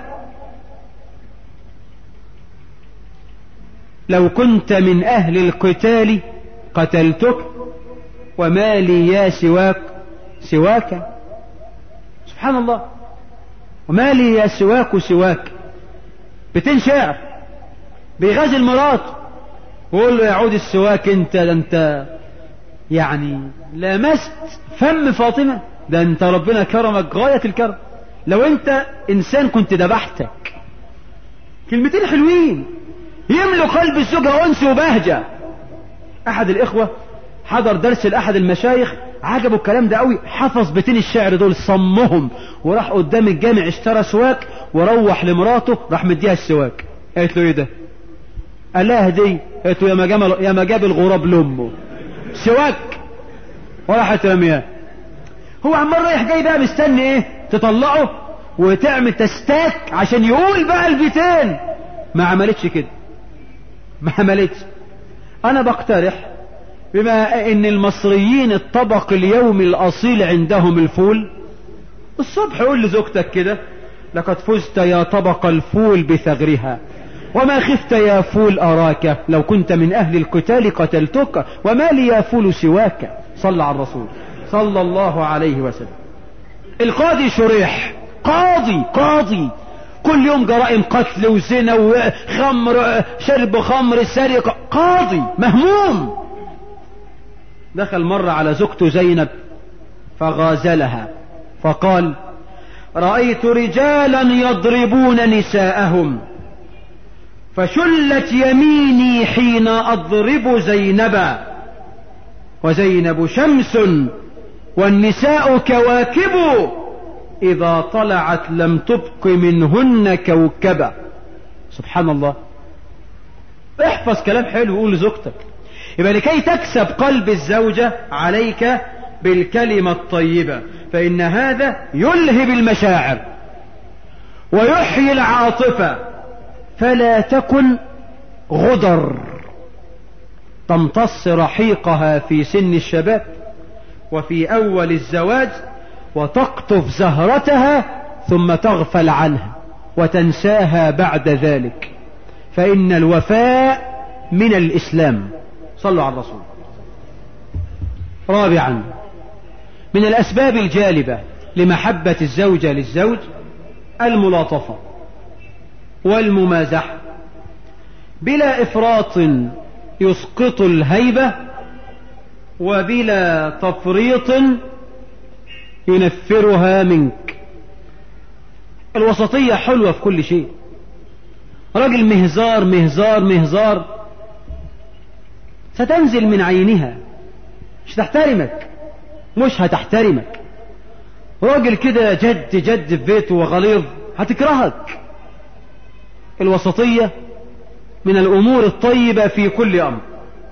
S1: لو كنت من أهل القتال قتلتك وما لي يا سواك سواك سبحان الله وما لي يا سواك سواك بتين شعر بيغازل مراته ويقول له يا عود السواك انت ده انت يعني لمست فم فاطمة ده انت ربنا كرمك غاية الكرم لو انت انسان كنت ذبحتك كلمتين حلوين يملوا قلب الزوجة انس وبهجة احد الاخوة حضر درس لاحد المشايخ عجبه الكلام ده قوي حفظ بيتين الشعر دول صمهم وراح قدام الجامع اشترى سواك وروح لمراته راح مديها السواك قالت له ايه ده قال لها هدية قالت له يا ما جاب يا ما جاب الغراب لامه سواك وراحت رمياه هو عمال رايح جاي بقى مستني ايه تطلعه وتعمل تستاك عشان يقول بقى البيتين ما عملتش كده ما عملتش انا بقترح بما ان المصريين الطبق اليومي الاصيل عندهم الفول الصبح قول لزوجتك كده لقد فزت يا طبق الفول بثغرها وما خفت يا فول أراك لو كنت من أهل القتال قتلتك وما لي يا فول سواك صلى على الرسول صلى الله عليه وسلم القاضي شريح قاضي قاضي كل يوم جرائم قتل وزنا وخمر شرب خمر سرقة قاضي مهموم دخل مرة على زوجته زينب فغازلها فقال رأيت رجالا يضربون نساءهم فشلت يميني حين أضرب زينبا وزينب شمس والنساء كواكب إذا طلعت لم تبق منهن كوكبا سبحان الله احفظ كلام حلو وقول لزوجتك يبقى لكي تكسب قلب الزوجة عليك بالكلمة الطيبة فإن هذا يلهب المشاعر ويحيي العاطفة فلا تكن غدر تمتص رحيقها في سن الشباب وفي أول الزواج وتقطف زهرتها ثم تغفل عنها وتنساها بعد ذلك فإن الوفاء من الإسلام صلوا على الرسول رابعا من الأسباب الجالبة لمحبة الزوجة للزوج الملاطفة والممازحة بلا إفراط يسقط الهيبة وبلا تفريط ينفرها منك الوسطية حلوة في كل شيء رجل مهزار مهزار مهزار ستنزل من عينها مش تحترمك مش هتحترمك راجل كده جد جد في بيته وغليظ هتكرهك الوسطية من الأمور الطيبة في كل أمر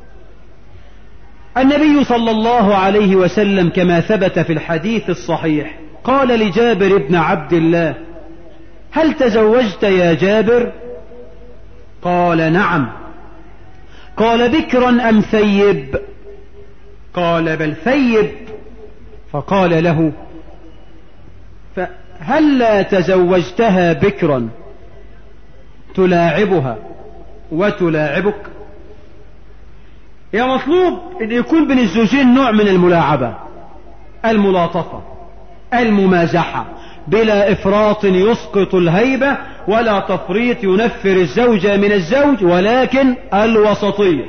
S1: النبي صلى الله عليه وسلم كما ثبت في الحديث الصحيح قال لجابر بن عبد الله هل تزوجت يا جابر قال نعم قال بكرا أم ثيب قال بل ثيب فقال له فهل لا تزوجتها بكرا تلاعبها وتلاعبك يا مطلوب ان يكون بين الزوجين نوع من الملاعبة الملاطفة الممازحة بلا افراط يسقط الهيبة ولا تفريط ينفر الزوجة من الزوج ولكن الوسطية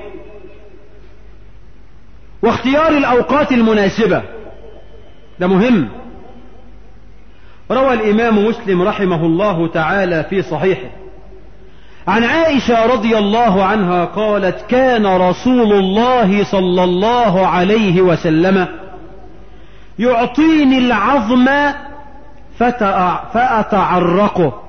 S1: واختيار الاوقات المناسبة ده مهم روى الامام مسلم رحمه الله تعالى في صحيحه عن عائشة رضي الله عنها قالت كان رسول الله صلى الله عليه وسلم يعطيني العظم فأتعرقه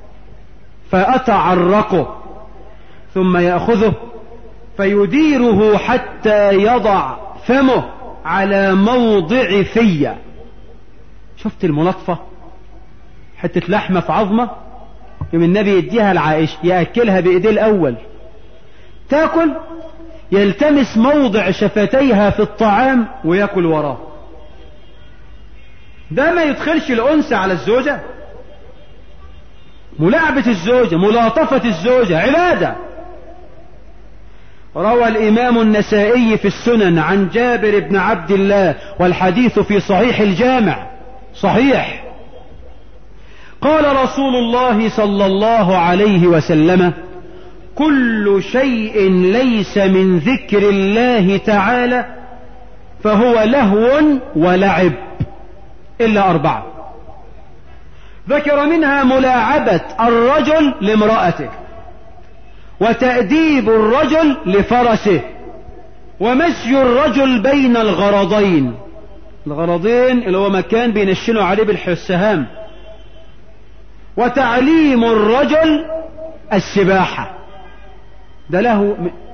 S1: فأتعرقه ثم يأخذه فيديره حتى يضع فمه على موضع فيا شفت الملطفة حتة لحمة في عظمة يوم النبي يديها العائشة يأكلها بإيديه الأول تاكل يلتمس موضع شفتيها في الطعام ويأكل وراه ده ما يدخلش الأنثى على الزوجة ملاعبة الزوجة ملاطفة الزوجة عبادة روى الإمام النسائي في السنن عن جابر بن عبد الله والحديث في صحيح الجامع صحيح قال رسول الله صلى الله عليه وسلم كل شيء ليس من ذكر الله تعالى فهو لهو ولعب إلا أربعة ذكر منها ملاعبة الرجل لامرأته وتأديب الرجل لفرسه ومشي الرجل بين الغرضين الغرضين اللي هو مكان بينشنوا عليه بالسهام وتعليم الرجل السباحة ده له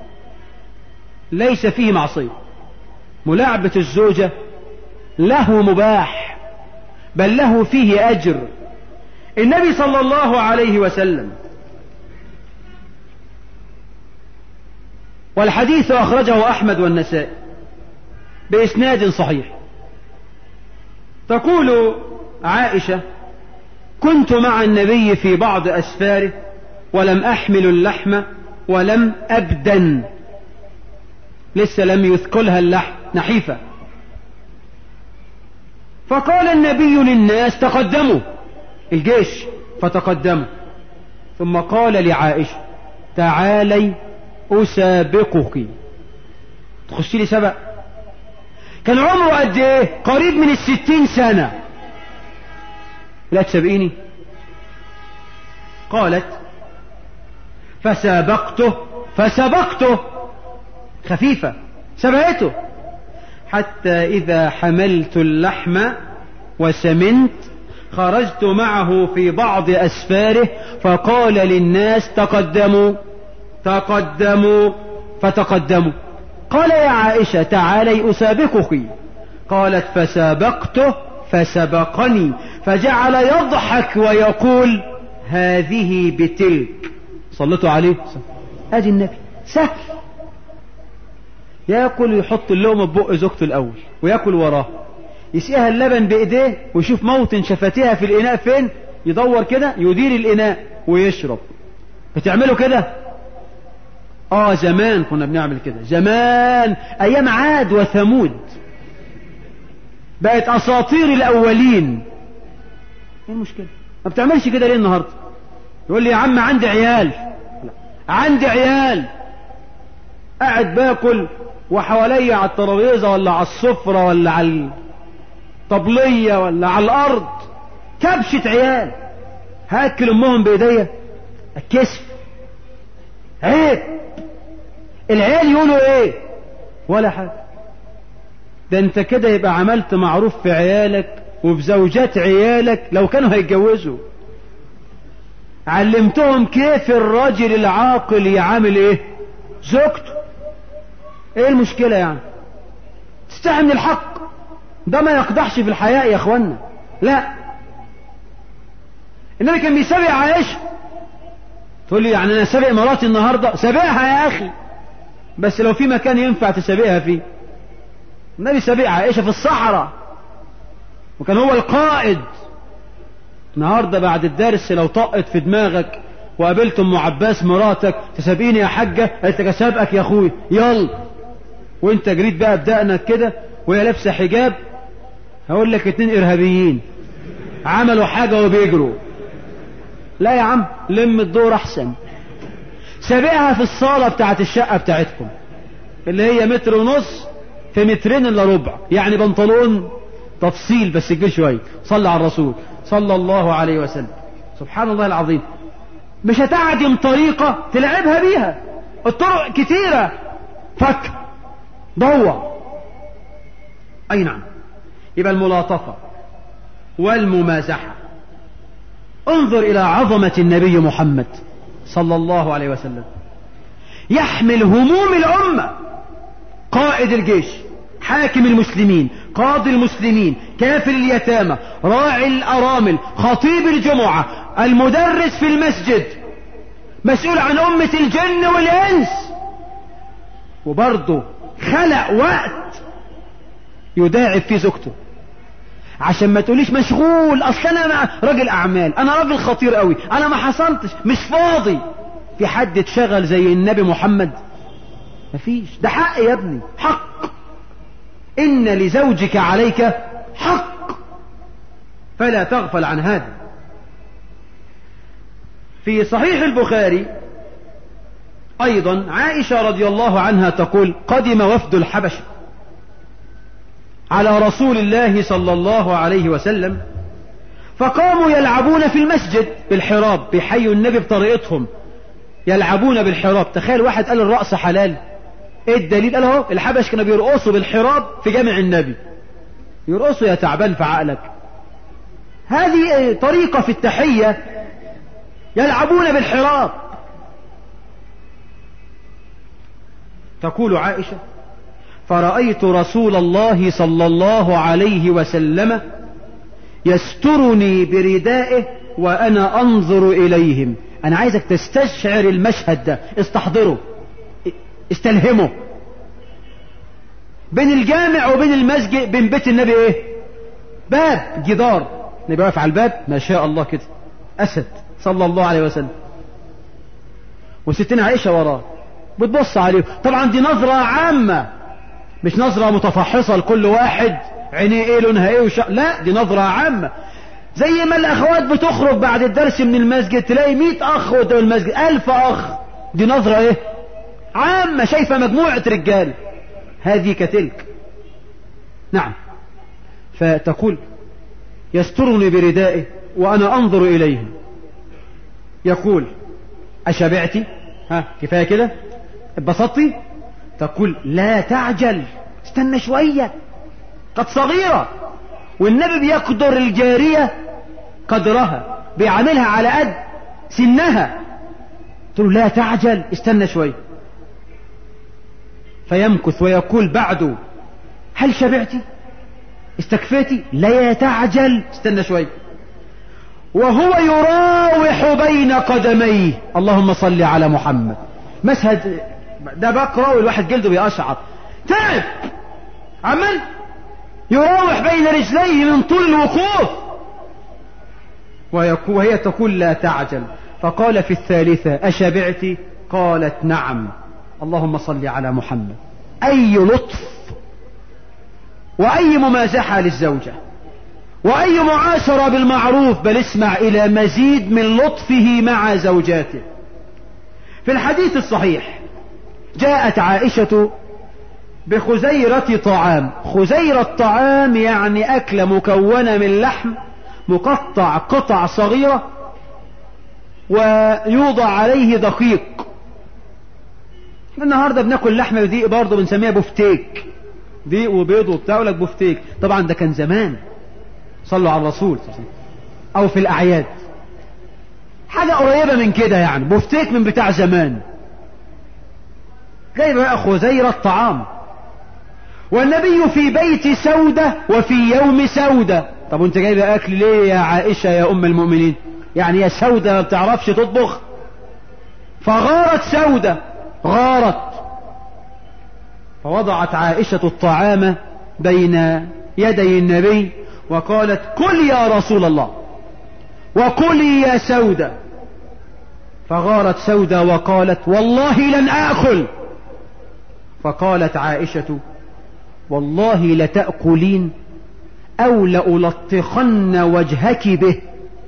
S1: ليس فيه معصية ملاعبة الزوجة له مباح بل له فيه أجر النبي صلى الله عليه وسلم والحديث أخرجه أحمد والنسائي بإسناد صحيح تقول عائشة كنت مع النبي في بعض أسفاره ولم أحمل اللحم ولم أبدن لسه لم يثكلها اللحم نحيفة فقال النبي للناس تقدموا الجيش فتقدموا ثم قال لعائشة تعالي أسابقك تخشي لي سبق كان عمره قد ايه قريب من الستين سنة لا تسبقيني قالت فسابقته فسبقته خفيفة سبقته حتى إذا حملت اللحم وسمنت خرجت معه في بعض أسفاره فقال للناس تقدموا تقدموا فتقدموا قال يا عائشة تعالي أسابقك قالت فسابقته فسبقني فجعل يضحك ويقول هذه بتلك صلتوا عليه ادي النبي سهل ياكل ويحط اللقمه ببق زوجته الاول وياكل وراه يسقيها اللبن بايديه ويشوف موطن شفتيها في الاناء فين يدور كده يدير الاناء ويشرب بتعملوا كده اه زمان كنا بنعمل كده زمان ايام عاد وثمود بقت اساطير الاولين ايه المشكله ما بتعملش كده ليه النهارده يقول لي يا عم عندي عيال عندي عيال قاعد باكل وحواليا على الترابيزه ولا على السفره ولا على الطبليه ولا على الارض كبشه عيال هاكل امهم بايديا الكسف عيب العيال يقولوا ايه ولا حاجه ده انت كده يبقى عملت معروف في عيالك وفي زوجات عيالك لو كانوا هيتجوزوا علمتهم كيف الراجل العاقل يعامل ايه زوجته ايه المشكلة يعني تستحي من الحق ده ما يقدحش في الحياء يا اخوانا لا النبي كان بيسابق عائشة تقول لي يعني انا سابق مراتي النهاردة سابقها يا اخي بس لو في مكان ينفع تسابقها فيه النبي سابق عائشة في الصحراء وكان هو القائد النهاردة بعد الدرس لو طقت في دماغك وقابلت ام عباس مراتك تسابقيني يا حاجة قالت لك اسابقك يا اخوي يلا وانت جريت بقى بدقنك كده وهي لابسه حجاب هقول لك اتنين ارهابيين عملوا حاجة وبيجروا لا يا عم لم الدور احسن سابقها في الصالة بتاعت الشقة بتاعتكم اللي هي متر ونص في مترين الا ربع يعني بنطلون تفصيل بس كبير شوية صلى على الرسول صلى الله عليه وسلم سبحان الله العظيم مش هتعدم طريقة تلعبها بيها الطرق كتيرة فك ضوع اي نعم يبقى الملاطفة والممازحة انظر الى عظمة النبي محمد صلى الله عليه وسلم يحمل هموم الامة قائد الجيش حاكم المسلمين قاضي المسلمين كافر اليتامى راعي الأرامل خطيب الجمعة المدرس في المسجد مسؤول عن أمة الجن والإنس وبرضه خلق وقت يداعب فيه زوجته عشان ما تقوليش مشغول اصل انا راجل اعمال انا راجل خطير قوي انا ما حصلتش مش فاضي في حد اتشغل زي النبي محمد مفيش ده حق يا ابني حق إن لزوجك عليك حق فلا تغفل عن هذا في صحيح البخاري أيضا عائشة رضي الله عنها تقول قدم وفد الحبشة على رسول الله صلى الله عليه وسلم فقاموا يلعبون في المسجد بالحراب بيحيوا النبي بطريقتهم يلعبون بالحراب تخيل واحد قال الرأس حلال ايه الدليل قال اهو الحبش كانوا بيرقصوا بالحراب في جامع النبي يرقصوا يا تعبان في عقلك هذه طريقة في التحية يلعبون بالحراب تقول عائشة فرأيت رسول الله صلى الله عليه وسلم يسترني بردائه وأنا أنظر إليهم أنا عايزك تستشعر المشهد ده استحضره استلهمه بين الجامع وبين المسجد بين بيت النبي ايه باب جدار النبي واقف على الباب ما شاء الله كده اسد صلى الله عليه وسلم وستنا عائشه وراه بتبص عليه طبعا دي نظره عامه مش نظره متفحصه لكل واحد عينيه ايه لونها ايه وشا... لا دي نظره عامه زي ما الاخوات بتخرج بعد الدرس من المسجد تلاقي مئة اخ قدام المسجد الف اخ دي نظره ايه عامة شايفة مجموعة رجال هذه كتلك نعم فتقول يسترني بردائه وأنا أنظر إليه يقول أشبعتي ها كفاية كده اتبسطتي تقول لا تعجل استنى شوية قد صغيرة والنبي بيقدر الجارية قدرها بيعاملها على قد سنها تقول لا تعجل استنى شوية فيمكث ويقول بعده هل شبعتي استكفيتي لا يتعجل استنى شوية وهو يراوح بين قدميه اللهم صل على محمد مشهد ده بقرأ والواحد جلده بيقشعر تعب عمل يراوح بين رجليه من طول الوقوف وهي تقول لا تعجل فقال في الثالثة أشبعت قالت نعم اللهم صل على محمد أي لطف وأي ممازحة للزوجة وأي معاشرة بالمعروف بل اسمع إلى مزيد من لطفه مع زوجاته في الحديث الصحيح جاءت عائشة بخزيرة طعام خزيرة طعام يعني أكلة مكونة من لحم مقطع قطع صغيرة ويوضع عليه دقيق النهاردة بناكل لحمة بدقيق برضه بنسميها بفتيك دقيق وبيض وبتاع لك بفتيك طبعا ده كان زمان صلوا على الرسول او في الاعياد حاجة قريبة من كده يعني بفتيك من بتاع زمان جايب بقى خزيرة طعام والنبي في بيت سودة وفي يوم سودة طب وانت جايبه اكل ليه يا عائشة يا ام المؤمنين يعني يا سودة ما بتعرفش تطبخ فغارت سودة غارت فوضعت عائشة الطعام بين يدي النبي وقالت كل يا رسول الله وكلي يا سودة فغارت سودة وقالت والله لن آكل فقالت عائشة والله لتأكلين أو لألطخن وجهك به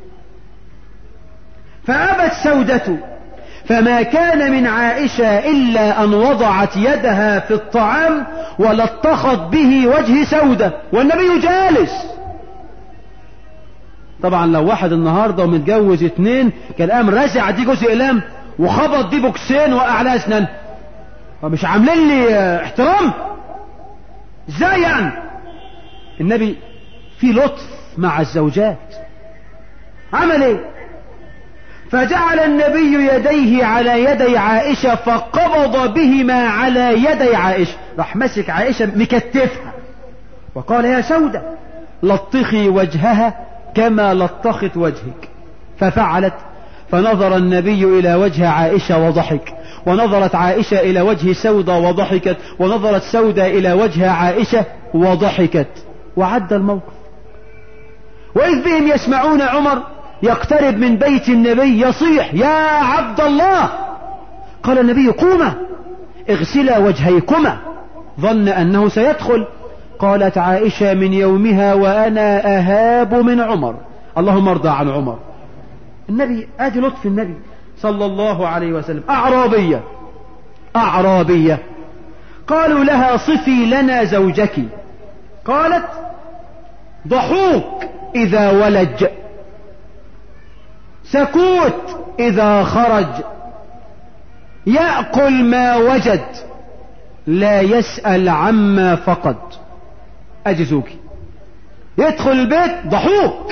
S1: فأبت سودة فما كان من عائشة إلا أن وضعت يدها في الطعام ولطخت به وجه سودة والنبي جالس طبعا لو واحد النهاردة ومتجوز اتنين كان قام رزع دي جزء اقلام وخبط دي بوكسين وقع اسنان فمش عاملين لي احترام ازاي يعني النبي في لطف مع الزوجات عمل ايه فجعل النبي يديه على يدي عائشة فقبض بهما على يدي عائشة راح مسك عائشة مكتفها وقال يا سودة لطخي وجهها كما لطخت وجهك ففعلت فنظر النبي إلى وجه عائشة وضحك ونظرت عائشة إلى وجه سودة وضحكت ونظرت سودة إلى وجه عائشة وضحكت وعد الموقف وإذ بهم يسمعون عمر يقترب من بيت النبي يصيح يا عبد الله قال النبي قوما اغسلا وجهيكما ظن أنه سيدخل قالت عائشة من يومها وأنا أهاب من عمر اللهم ارضى عن عمر النبي ادي لطف النبي صلى الله عليه وسلم أعرابية أعرابية قالوا لها صفي لنا زوجك قالت ضحوك إذا ولج سكوت إذا خرج يأكل ما وجد لا يسأل عما فقد أجي زوجي يدخل البيت ضحوك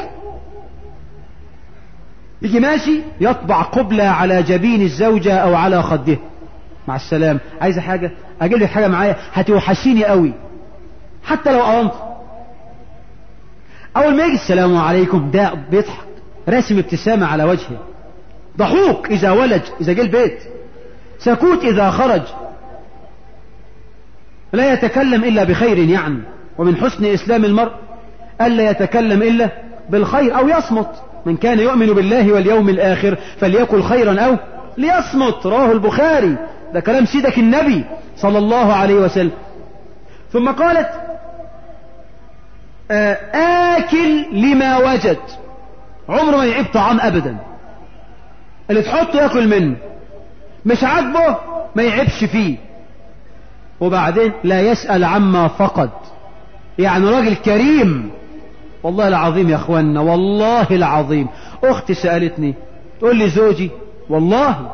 S1: يجي ماشي يطبع قبلة على جبين الزوجة أو على خده مع السلام عايزة حاجة أجيب لك حاجة معايا هتوحشيني قوي حتى لو أونت أول ما يجي السلام عليكم ده بيضحك راسم ابتسامة على وجهه ضحوك إذا ولج إذا جه البيت سكوت إذا خرج لا يتكلم إلا بخير يعني ومن حسن إسلام المرء ألا يتكلم إلا بالخير أو يصمت من كان يؤمن بالله واليوم الآخر فليكن خيرا أو ليصمت رواه البخاري ده كلام سيدك النبي صلى الله عليه وسلم ثم قالت آكل لما وجد عمره ما يعيب طعام أبدا اللي تحطه ياكل منه مش عاجبه ما يعيبش فيه وبعدين لا يسأل عما فقد يعني راجل كريم والله العظيم يا اخوانا والله العظيم اختي سألتني تقول لي زوجي والله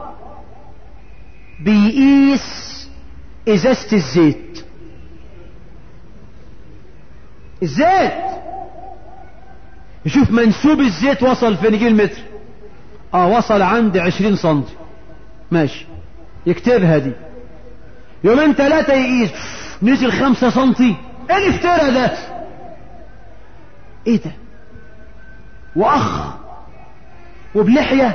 S1: بيقيس ازازة الزيت الزيت يشوف منسوب الزيت وصل فين يجي المتر اه وصل عند عشرين سنتي ماشي يكتبها دي يومين ثلاثة يقيس نزل خمسة سنتي ايه الافتراء ده ايه ده واخ وبلحية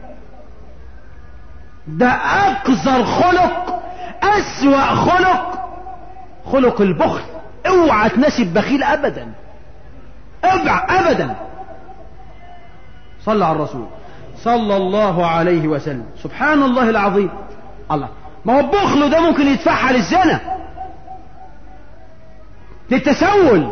S1: ده اقذر خلق اسوأ خلق خلق البخل اوعى تناسب بخيل ابدا ابع ابدا صلى على الرسول صلى الله عليه وسلم سبحان الله العظيم الله ما هو البخل ده ممكن يدفعها للزنا للتسول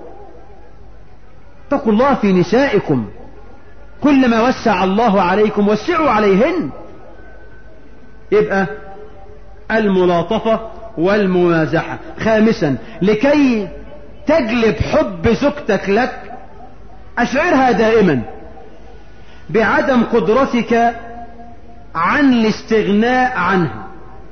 S1: اتقوا الله في نسائكم كلما وسع الله عليكم وسعوا عليهن يبقى الملاطفة والممازحة خامسا لكي تجلب حب زوجتك لك أشعرها دائما بعدم قدرتك عن الاستغناء عنها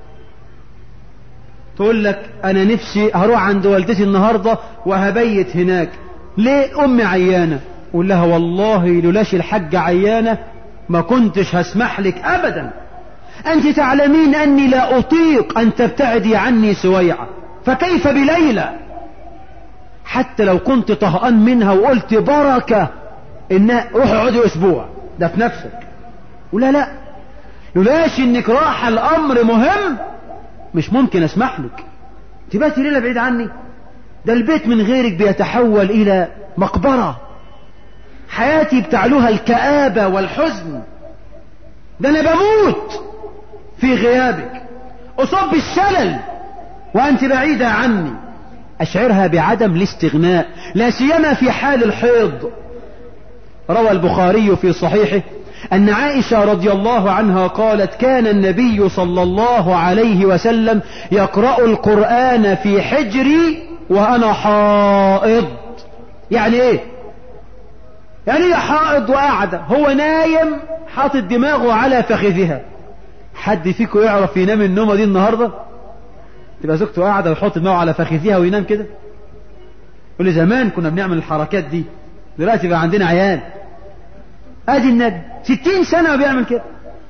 S1: تقول لك أنا نفسي هروح عند والدتي النهاردة وهبيت هناك ليه أمي عيانة قول لها والله لولاش الحاجة عيانة ما كنتش هسمح لك أبدا أنت تعلمين أني لا أطيق أن تبتعدي عني سويعة فكيف بليلى حتى لو كنت طهقان منها وقلت بركة إنها روح اقعدي أسبوع ده في نفسك ولا لا لولاش إنك راح الأمر مهم مش ممكن أسمح لك تباتي ليلة بعيد عني ده البيت من غيرك بيتحول إلى مقبرة حياتي بتعلوها الكآبة والحزن ده أنا بموت في غيابك أصاب بالشلل وأنت بعيدة عني أشعرها بعدم الاستغناء لا سيما في حال الحيض روى البخاري في صحيحه أن عائشة رضي الله عنها قالت كان النبي صلى الله عليه وسلم يقرأ القرآن في حجري وأنا حائض يعني إيه يعني هي حائض وقاعدة هو نايم حاطط دماغه على فخذها حد فيكم يعرف ينام النومة دي النهاردة تبقى زوجته قاعدة ويحط دماغه على فخذها وينام كده يقول لي زمان كنا بنعمل الحركات دي دلوقتي بقى عندنا عيال ادي النبي ستين سنة بيعمل كده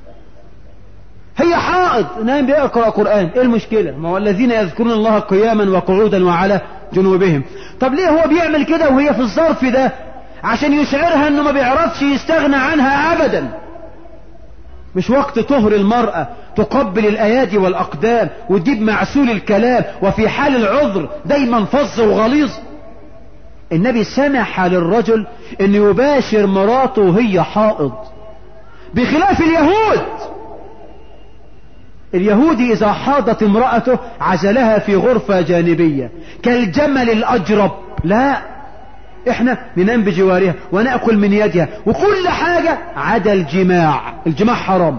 S1: هي حائض نايم بيقرأ قرآن ايه المشكلة ما هو الذين يذكرون الله قياما وقعودا وعلى جنوبهم طب ليه هو بيعمل كده وهي في الظرف ده عشان يشعرها انه ما بيعرفش يستغنى عنها ابدا مش وقت طهر المرأة تقبل الأيادي والأقدام وتجيب معسول الكلام وفي حال العذر دايما فظ وغليظ النبي سمح للرجل أن يباشر مراته وهي حائض بخلاف اليهود اليهودي إذا حاضت امرأته عزلها في غرفة جانبية كالجمل الأجرب لا احنا ننام بجوارها ونأكل من يدها وكل حاجة عدا الجماع الجماع حرام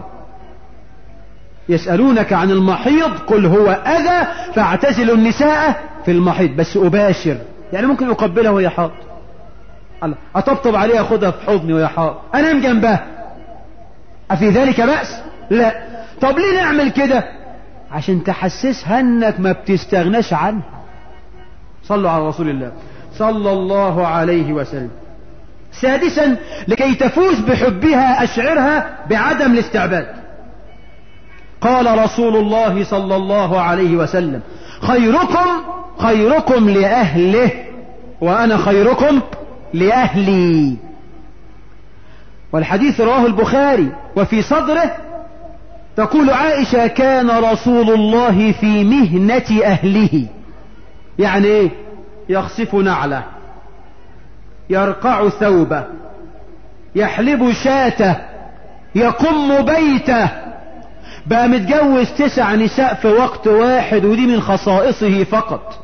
S1: يسألونك عن المحيض قل هو أذى فاعتزلوا النساء في المحيض بس أباشر يعني ممكن أقبلها وهي حاض الله أطبطب عليها أخدها في حضني وهي حاض أنام جنبها أفي ذلك بأس لا طب ليه نعمل كده عشان تحسسها انك ما بتستغناش عنها صلوا على رسول الله صلى الله عليه وسلم سادسا لكي تفوز بحبها أشعرها بعدم الاستعباد قال رسول الله صلى الله عليه وسلم خيركم خيركم لأهله وأنا خيركم لأهلي والحديث رواه البخاري وفي صدره تقول عائشة كان رسول الله في مهنة أهله يعني ايه يخصف نعله يرقع ثوبه يحلب شاته يقم بيته بقى متجوز تسع نساء في وقت واحد ودي من خصائصه فقط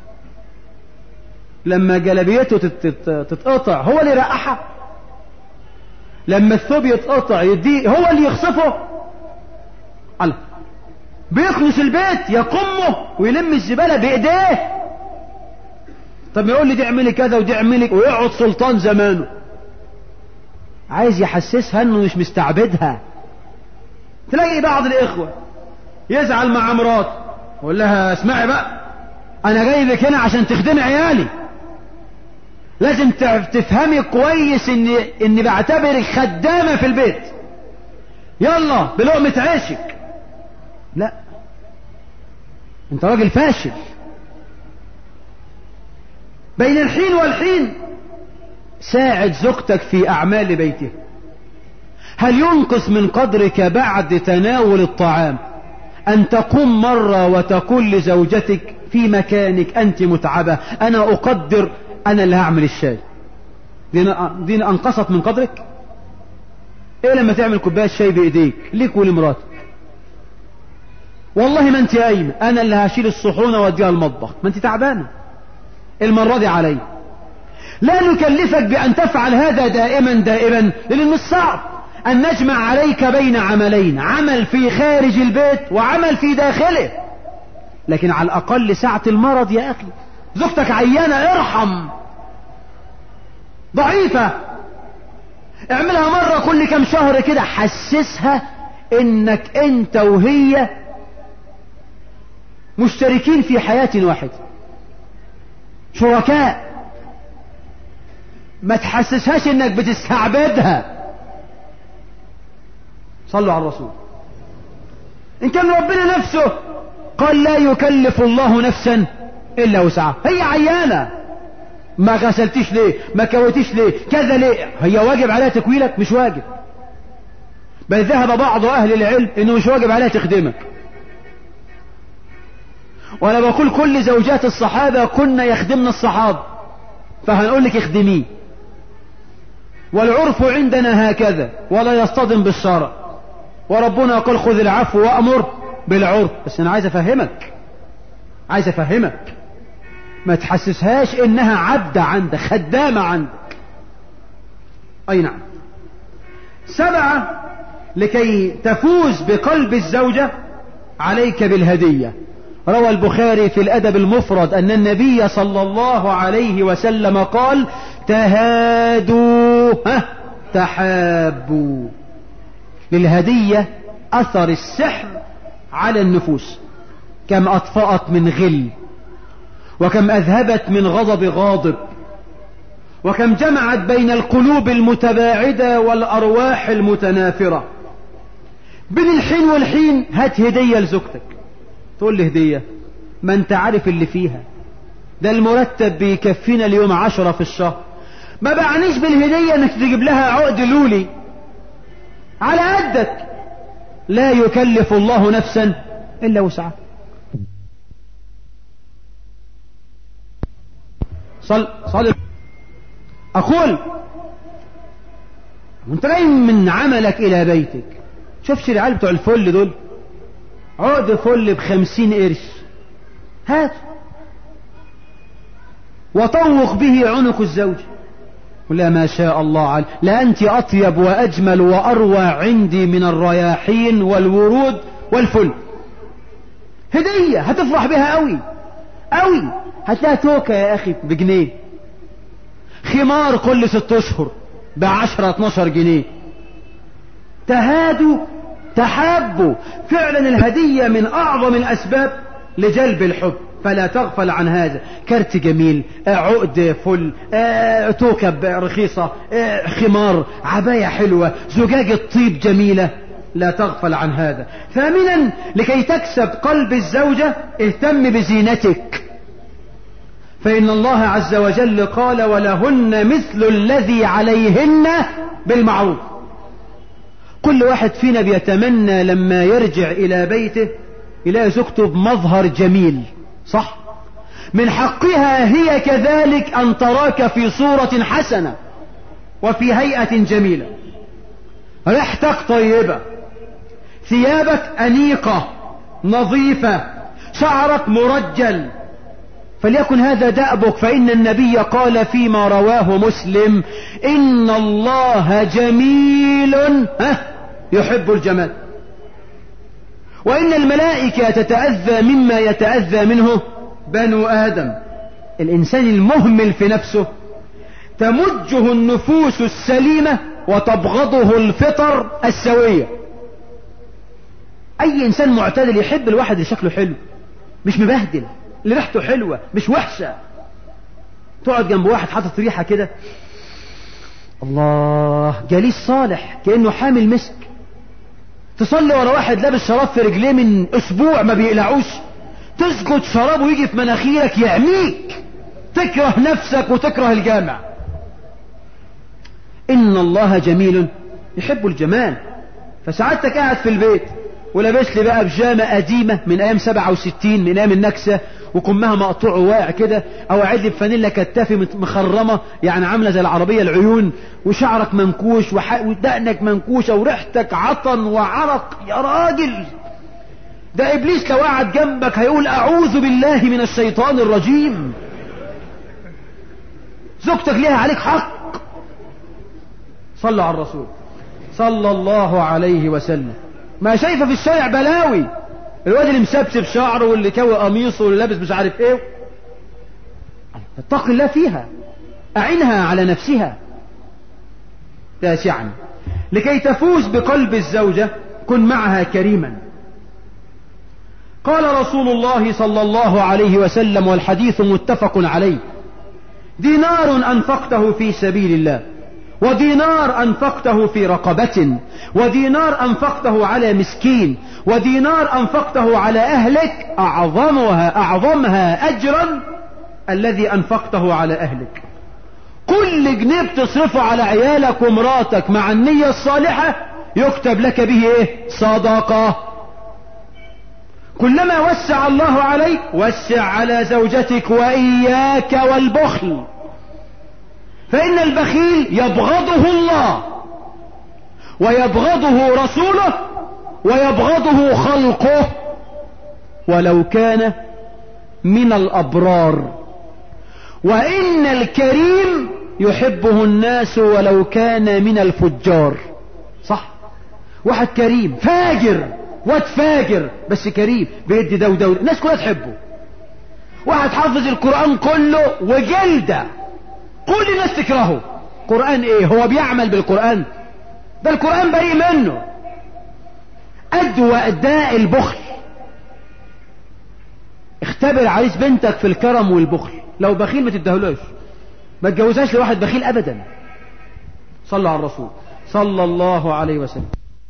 S1: لما جلبيته تتقطع هو اللي رقعها لما الثوب يتقطع يديه هو اللي يخصفه الله بيكنس البيت يقمه ويلم الزبالة بإيديه طب ما يقول لي دي اعملي كذا ودي اعملي ويقعد سلطان زمانه عايز يحسسها انه مش مستعبدها تلاقي بعض الاخوة يزعل مع مراته يقول لها اسمعي بقى انا جايبك هنا عشان تخدمي عيالي لازم تفهمي كويس ان اني بعتبرك خدامة في البيت يلا بلقمة عيشك لا انت راجل فاشل بين الحين والحين ساعد زوجتك في اعمال بيته هل ينقص من قدرك بعد تناول الطعام ان تقوم مرة وتقول لزوجتك في مكانك انت متعبة انا اقدر انا اللي هعمل الشاي دين انقصت من قدرك ايه لما تعمل كوبايه شاي بايديك ليك ولمراتك والله ما انت قايمه انا اللي هشيل الصحونه واديها المطبخ ما انت تعبانه المره دي علي لا نكلفك بان تفعل هذا دائما دائما لان مش صعب ان نجمع عليك بين عملين عمل في خارج البيت وعمل في داخله لكن على الاقل ساعه المرض يا اخي زوجتك عيانه ارحم ضعيفه اعملها مرة كل كم شهر كده حسسها انك انت وهي مشتركين في حياة واحدة شركاء ما تحسسهاش انك بتستعبدها صلوا على الرسول ان كان ربنا نفسه قال لا يكلف الله نفسا الا وسعها هي عيانه ما غسلتيش ليه ما كويتيش ليه كذا ليه هي واجب عليها تكويلك مش واجب بل ذهب بعض اهل العلم انه مش واجب عليها تخدمك وانا بقول كل زوجات الصحابة كنا يخدمنا الصحابة فهنقول لك اخدميه والعرف عندنا هكذا ولا يصطدم بالشرع وربنا قال خذ العفو وامر بالعرف بس انا عايز افهمك عايز افهمك ما تحسسهاش انها عبدة عندك خدامة عندك اي نعم سبعة لكي تفوز بقلب الزوجة عليك بالهدية روى البخاري في الأدب المفرد أن النبي صلى الله عليه وسلم قال تهادوا ها تحابوا للهدية أثر السحر على النفوس كم أطفأت من غل وكم أذهبت من غضب غاضب وكم جمعت بين القلوب المتباعدة والأرواح المتنافرة بين الحين والحين هات هدية لزوجتك تقول لي هدية ما انت عارف اللي فيها ده المرتب بيكفينا اليوم عشرة في الشهر ما بعنيش بالهدية انك تجيب لها عقد لولي على قدك لا يكلف الله نفسا الا وسعها صل صل اقول وانت جاي من عملك الى بيتك شوفش العيال بتوع الفل دول عقد فل بخمسين قرش هات وطوق به عنق الزوج لا ما شاء الله عليه لا أنت أطيب وأجمل وأروى عندي من الرياحين والورود والفل هدية هتفرح بها قوي قوي هتلاقي توكة يا أخي بجنيه خمار كل ست أشهر بعشرة اتناشر جنيه تهادوا تحابوا فعلا الهدية من أعظم الأسباب لجلب الحب فلا تغفل عن هذا كرت جميل عقد فل توكب رخيصة خمار عباية حلوة زجاجة طيب جميلة لا تغفل عن هذا ثامنا لكي تكسب قلب الزوجة اهتم بزينتك فإن الله عز وجل قال ولهن مثل الذي عليهن بالمعروف كل واحد فينا بيتمنى لما يرجع إلى بيته يلاقي زوجته بمظهر جميل صح من حقها هي كذلك أن تراك في صورة حسنة وفي هيئة جميلة ريحتك طيبة ثيابك أنيقة نظيفة شعرك مرجل فليكن هذا دأبك فإن النبي قال فيما رواه مسلم إن الله جميل ها يحب الجمال وإن الملائكة تتأذى مما يتأذى منه بنو آدم الإنسان المهمل في نفسه تمجه النفوس السليمة وتبغضه الفطر السوية أي إنسان معتدل يحب الواحد اللي شكله حلو مش مبهدل اللي ريحته حلوة مش وحشة تقعد جنب واحد حاطط ريحة كده الله جليس صالح كأنه حامل مسك تصلي ورا واحد لابس شراب في رجليه من اسبوع ما بيقلعوش تسجد شراب ويجي في مناخيرك يعميك تكره نفسك وتكره الجامع ان الله جميل يحب الجمال فسعادتك قاعد في البيت ولابس لي بقى بجامة قديمة من ايام 67 من ايام النكسة وكمها مقطوع وواقع كده او قاعد لي بفانيلا كتافي مخرمة يعني عاملة زي العربية العيون وشعرك منكوش وح... ودقنك منكوشة وريحتك عطن وعرق يا راجل ده ابليس لو قعد جنبك هيقول اعوذ بالله من الشيطان الرجيم زوجتك ليها عليك حق صلوا على الرسول صلى الله عليه وسلم ما شايفه في الشارع بلاوي الواد اللي مسبسب شعره واللي كوي قميصه واللي لابس مش عارف ايه اتق الله فيها اعنها على نفسها تاسعا لكي تفوز بقلب الزوجة كن معها كريما قال رسول الله صلى الله عليه وسلم والحديث متفق عليه دينار أنفقته في سبيل الله ودينار أنفقته في رقبة ودينار أنفقته على مسكين ودينار أنفقته على أهلك أعظمها أعظمها أجرا الذي أنفقته على أهلك كل جنيه بتصرفه على عيالك ومراتك مع النية الصالحة يكتب لك به ايه صدقة كلما وسع الله عليك وسع على زوجتك وإياك والبخل فإن البخيل يبغضه الله ويبغضه رسوله ويبغضه خلقه ولو كان من الأبرار وإن الكريم يحبه الناس ولو كان من الفجار صح واحد كريم فاجر واد فاجر بس كريم بيدي ده وده الناس كلها تحبه واحد حافظ القرآن كله وجلده كل الناس تكرهه قرآن ايه هو بيعمل بالقرآن ده القرآن بريء منه أدوى داء البخل اختبر عريس بنتك في الكرم والبخل لو بخيل ما تدهلوش ما تجوزهاش لواحد بخيل ابدا صلى على الرسول صلى الله عليه وسلم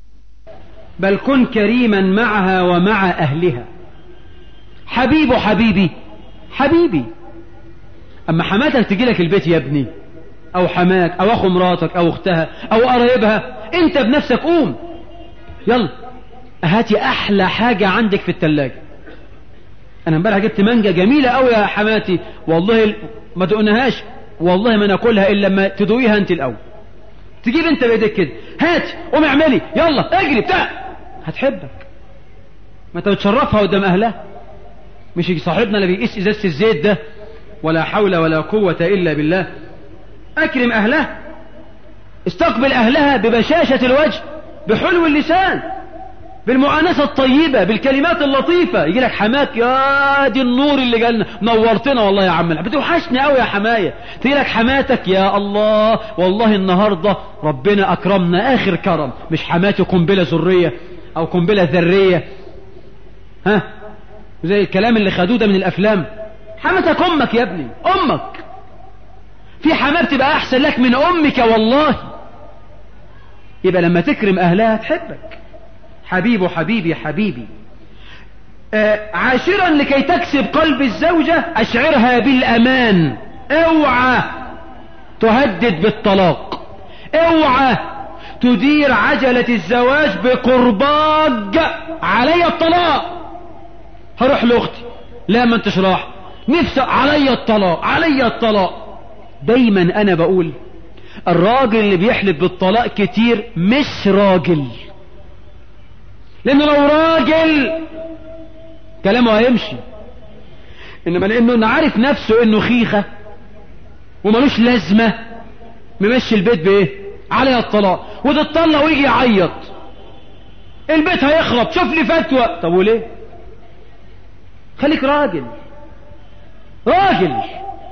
S1: بل كن كريما معها ومع اهلها حبيب حبيبي حبيبي اما حماتك تجي لك البيت يا ابني او حماك او اخو مراتك او اختها او قرايبها انت بنفسك قوم يلا هاتي احلى حاجة عندك في التلاجة انا امبارح جبت مانجا جميلة قوي يا حماتي والله ما تقنهاش والله ما ناكلها الا لما تدوقيها انت الاول تجيب انت بايديك كده هات قوم اعملي يلا اجري بتاع هتحبك ما انت بتشرفها قدام اهلها مش صاحبنا اللي بيقيس ازازه الزيت ده ولا حول ولا قوة الا بالله اكرم اهلها استقبل اهلها ببشاشة الوجه بحلو اللسان بالمؤانسة الطيبة بالكلمات اللطيفة يجي لك حماك يا دي النور اللي جالنا نورتنا والله يا عم بتوحشني قوي يا حماية تيجي لك حماتك يا الله والله النهاردة ربنا أكرمنا آخر كرم مش حماتي قنبلة ذرية أو قنبلة ذرية ها زي الكلام اللي خدوه ده من الأفلام حماتك أمك يا ابني أمك في حماه تبقى أحسن لك من أمك والله يبقى لما تكرم أهلها تحبك حبيب حبيبي حبيبي آه عاشرا لكي تكسب قلب الزوجة أشعرها بالأمان اوعى تهدد بالطلاق اوعى تدير عجلة الزواج بقرباج علي الطلاق هروح لأختي لا ما انتش راح نفسي علي الطلاق علي الطلاق دايما انا بقول الراجل اللي بيحلف بالطلاق كتير مش راجل لانه لو راجل كلامه هيمشي انما لانه انه عارف نفسه انه خيخة وملوش لازمة ممشي البيت بايه عليها الطلاق وتتطلق ويجي يعيط البيت هيخرب شوف لي فتوى طب وليه خليك راجل راجل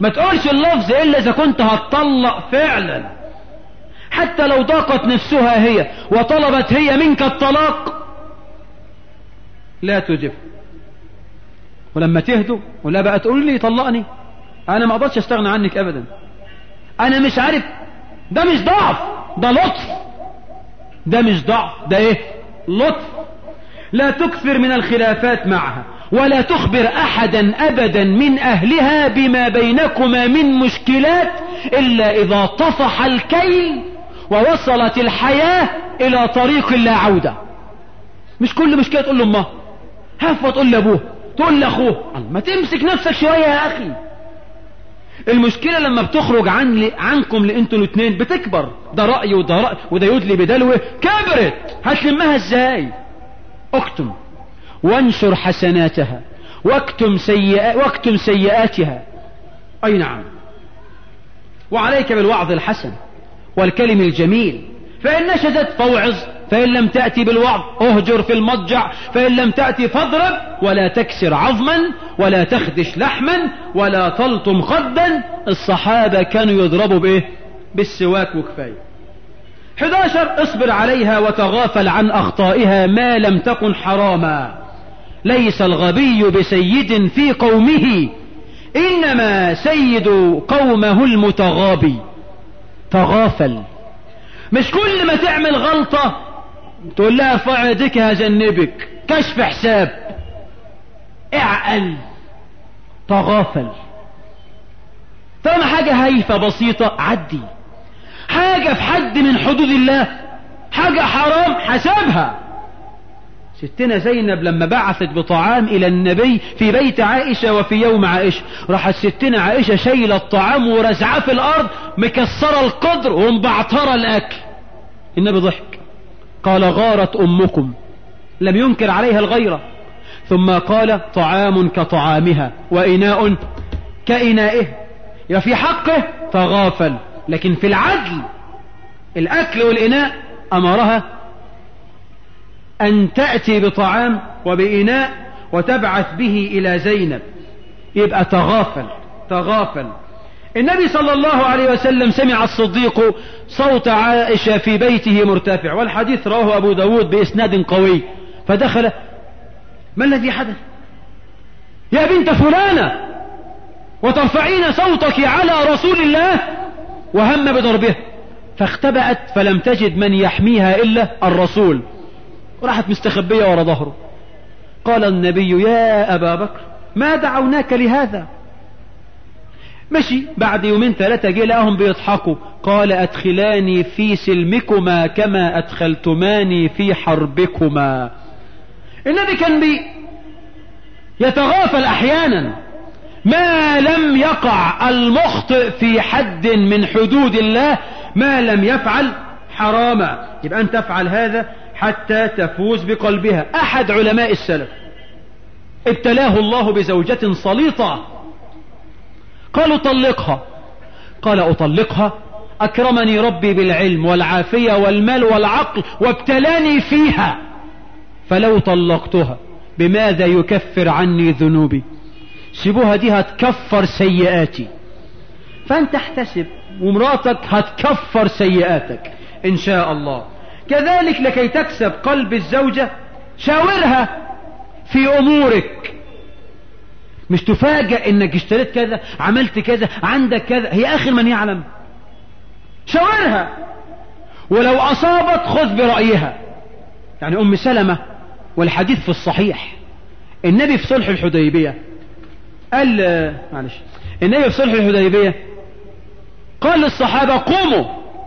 S1: ما تقولش اللفظ إلا إذا كنت هتطلق فعلا حتى لو ضاقت نفسها هي وطلبت هي منك الطلاق لا تجب ولما تهدوا ولا بقى تقول لي طلقني انا ما اقدرش استغنى عنك ابدا انا مش عارف ده مش ضعف ده لطف ده مش ضعف ده ايه لطف لا تكثر من الخلافات معها ولا تخبر احدا ابدا من اهلها بما بينكما من مشكلات الا اذا طفح الكيل ووصلت الحياة الى طريق لا عودة مش كل مشكلة تقول لامها هفة تقول لابوه تقول لاخوه ما تمسك نفسك شوية يا اخي المشكلة لما بتخرج عن عنكم لانتوا الاثنين بتكبر ده رأي وده رأي وده يدلي بدلوه كبرت هتلمها ازاي اكتم وانشر حسناتها واكتم, سيئات واكتم سيئاتها اي نعم وعليك بالوعظ الحسن والكلم الجميل فإن نشدت فوعظ فإن لم تأتي بالوعظ اهجر في المضجع فإن لم تأتي فاضرب ولا تكسر عظما ولا تخدش لحما ولا تلطم خدا الصحابة كانوا يضربوا بإيه بالسواك وكفاية 11 اصبر عليها وتغافل عن أخطائها ما لم تكن حراما ليس الغبي بسيد في قومه إنما سيد قومه المتغابي تغافل مش كل ما تعمل غلطة تقول لها ارفع يديك هجنبك كشف حساب اعقل تغافل طالما حاجة هايفة بسيطة عدي حاجة في حد من حدود الله حاجة حرام حسابها ستنا زينب لما بعثت بطعام الى النبي في بيت عائشة وفي يوم عائشة راحت ستنا عائشة شايلة الطعام ورزعاه في الارض مكسرة القدر ومبعترة الاكل النبي ضحك قال غارت امكم لم ينكر عليها الغيرة ثم قال طعام كطعامها واناء كانائه يبقى في حقه تغافل لكن في العدل الاكل والاناء امرها أن تأتي بطعام وبإناء وتبعث به إلى زينب يبقى تغافل تغافل النبي صلى الله عليه وسلم سمع الصديق صوت عائشة في بيته مرتفع والحديث رواه أبو داود بإسناد قوي فدخل ما الذي حدث يا بنت فلانة وترفعين صوتك على رسول الله وهم بضربه فاختبأت فلم تجد من يحميها إلا الرسول وراحت مستخبية ورا ظهره قال النبي يا أبا بكر ما دعوناك لهذا مشي بعد يومين ثلاثة جه لهم بيضحكوا قال أدخلاني في سلمكما كما أدخلتماني في حربكما النبي كان بي يتغافل أحيانا ما لم يقع المخطئ في حد من حدود الله ما لم يفعل حراما يبقى أن تفعل هذا حتى تفوز بقلبها أحد علماء السلف ابتلاه الله بزوجة سليطة قالوا طلقها قال أطلقها أكرمني ربي بالعلم والعافية والمال والعقل وابتلاني فيها فلو طلقتها بماذا يكفر عني ذنوبي سيبوها دي هتكفر سيئاتي فانت احتسب ومراتك هتكفر سيئاتك ان شاء الله كذلك لكي تكسب قلب الزوجة شاورها في امورك مش تفاجأ انك اشتريت كذا عملت كذا عندك كذا هي اخر من يعلم شاورها ولو اصابت خذ برأيها يعني ام سلمة والحديث في الصحيح النبي في صلح الحديبية قال معلش النبي في صلح الحديبية قال للصحابة قوموا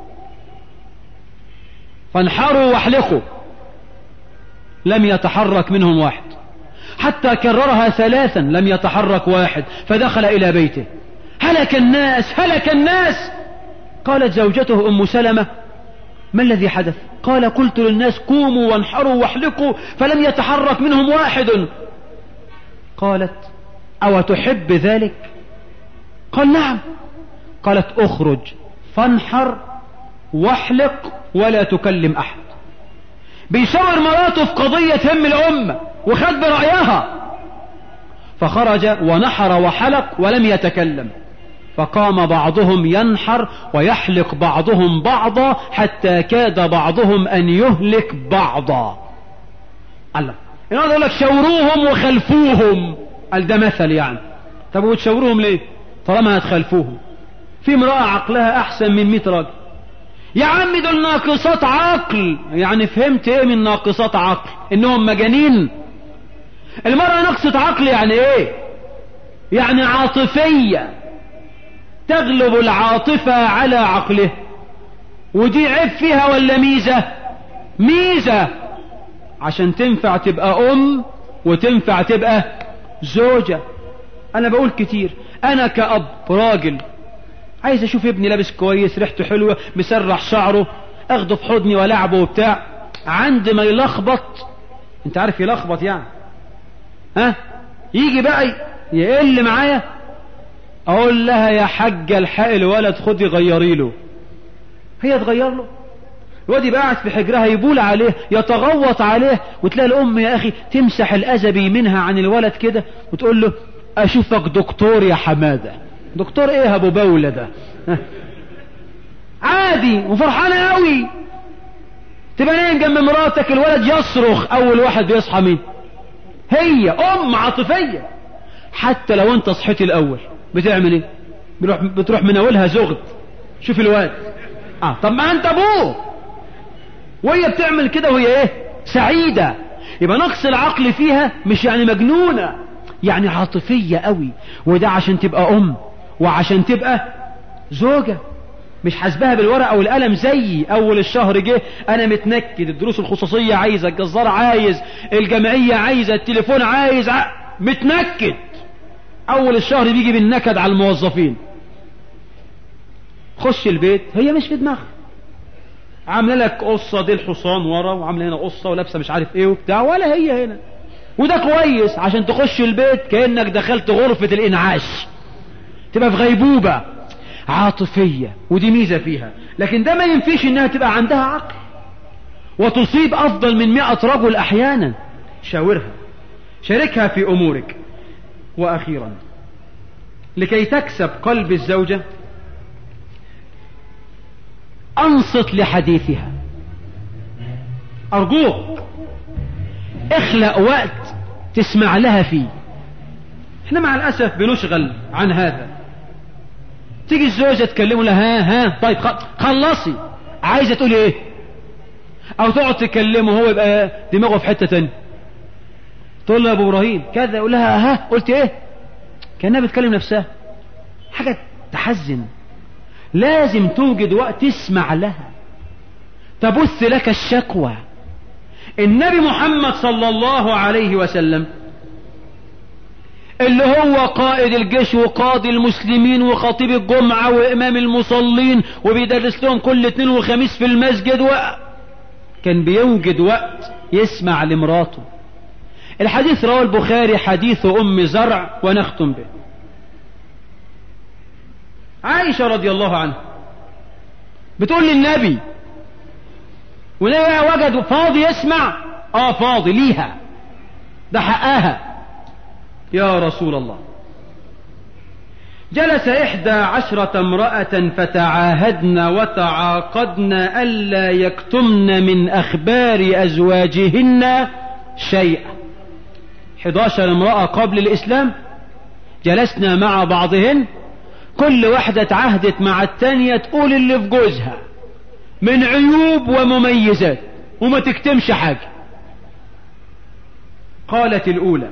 S1: فانحروا واحلقوا لم يتحرك منهم واحد حتى كررها ثلاثا لم يتحرك واحد فدخل إلى بيته هلك الناس هلك الناس قالت زوجته أم سلمة ما الذي حدث قال قلت للناس قوموا وانحروا واحلقوا فلم يتحرك منهم واحد قالت أو تحب ذلك قال نعم قالت اخرج فانحر واحلق ولا تكلم أحد بيشاور مراته في قضية تهم الأمة وخد برأيها فخرج ونحر وحلق ولم يتكلم فقام بعضهم ينحر ويحلق بعضهم بعضا حتى كاد بعضهم أن يهلك بعضا الله يعني يقول لك شوروهم وخلفوهم قال ده مثل يعني طب وتشوروهم ليه طالما هتخلفوهم في امرأة عقلها أحسن من 100 راجل يا عم دول ناقصات عقل يعني فهمت ايه من ناقصات عقل انهم مجانين المرأة ناقصة عقل يعني ايه يعني عاطفية تغلب العاطفة على عقله ودي عيب فيها ولا ميزة ميزة عشان تنفع تبقى ام وتنفع تبقى زوجة انا بقول كتير انا كأب راجل عايز اشوف ابني لابس كويس ريحته حلوة مسرح شعره اخده في حضني ولعبه وبتاع عند ما يلخبط انت عارف يلخبط يعني ها يجي بقى يقل معايا اقول لها يا حاجة الحق الولد خدي غيري له هي تغير له الواد يبقى قاعد في حجرها يبول عليه يتغوط عليه وتلاقي الام يا اخي تمسح الاذى بيمينها عن الولد كده وتقول له اشوفك دكتور يا حماده دكتور ايه ابو بولة ده عادي وفرحانة قوي تبقى نايم جنب مراتك الولد يصرخ اول واحد بيصحى مين هي ام عاطفية حتى لو انت صحيت الاول بتعمل ايه بتروح, بتروح من اولها زغد شوف الواد اه طب ما انت ابوه وهي بتعمل كده وهي ايه سعيدة يبقى نقص العقل فيها مش يعني مجنونة يعني عاطفية قوي وده عشان تبقى ام وعشان تبقى زوجة مش حاسبها بالورقة والقلم زيي اول الشهر جه انا متنكد الدروس الخصوصية عايزة الجزار عايز الجمعية عايزة التليفون عايز ع... متنكد اول الشهر بيجي بالنكد على الموظفين خش البيت هي مش في دماغها عامله لك قصه دي الحصان ورا وعامله هنا قصه ولابسه مش عارف ايه وبتاع ولا هي هنا وده كويس عشان تخش البيت كانك دخلت غرفه الانعاش تبقى في غيبوبه عاطفيه ودي ميزه فيها لكن ده ما ينفيش انها تبقى عندها عقل وتصيب افضل من مئة رجل احيانا شاورها شاركها في امورك واخيرا لكي تكسب قلب الزوجه انصت لحديثها ارجوك اخلق وقت تسمع لها فيه احنا مع الاسف بنشغل عن هذا تيجي الزوجة تكلمه لها ها ها طيب خلصي عايزة تقول ايه او تقعد تكلمه هو يبقى دماغه في حتة تانية تقول له يا ابو ابراهيم كذا يقول لها ها قلت ايه كانها بتكلم نفسها حاجة تحزن لازم توجد وقت تسمع لها تبث لك الشكوى النبي محمد صلى الله عليه وسلم اللي هو قائد الجيش وقاضي المسلمين وخطيب الجمعة وإمام المصلين وبيدرس لهم كل اثنين وخميس في المسجد و... كان بيوجد وقت يسمع لمراته الحديث رواه البخاري حديث أم زرع ونختم به عائشة رضي الله عنها بتقول للنبي وليه وجد فاضي يسمع اه فاضي ليها ده حقها يا رسول الله جلس إحدى عشرة امرأة فتعاهدن وتعاقدن ألا يكتمن من أخبار أزواجهن شيئا 11 امرأة قبل الإسلام جلسنا مع بعضهن كل واحدة تعهدت مع التانية تقول اللي في جوزها من عيوب ومميزات وما تكتمش حاجة قالت الأولى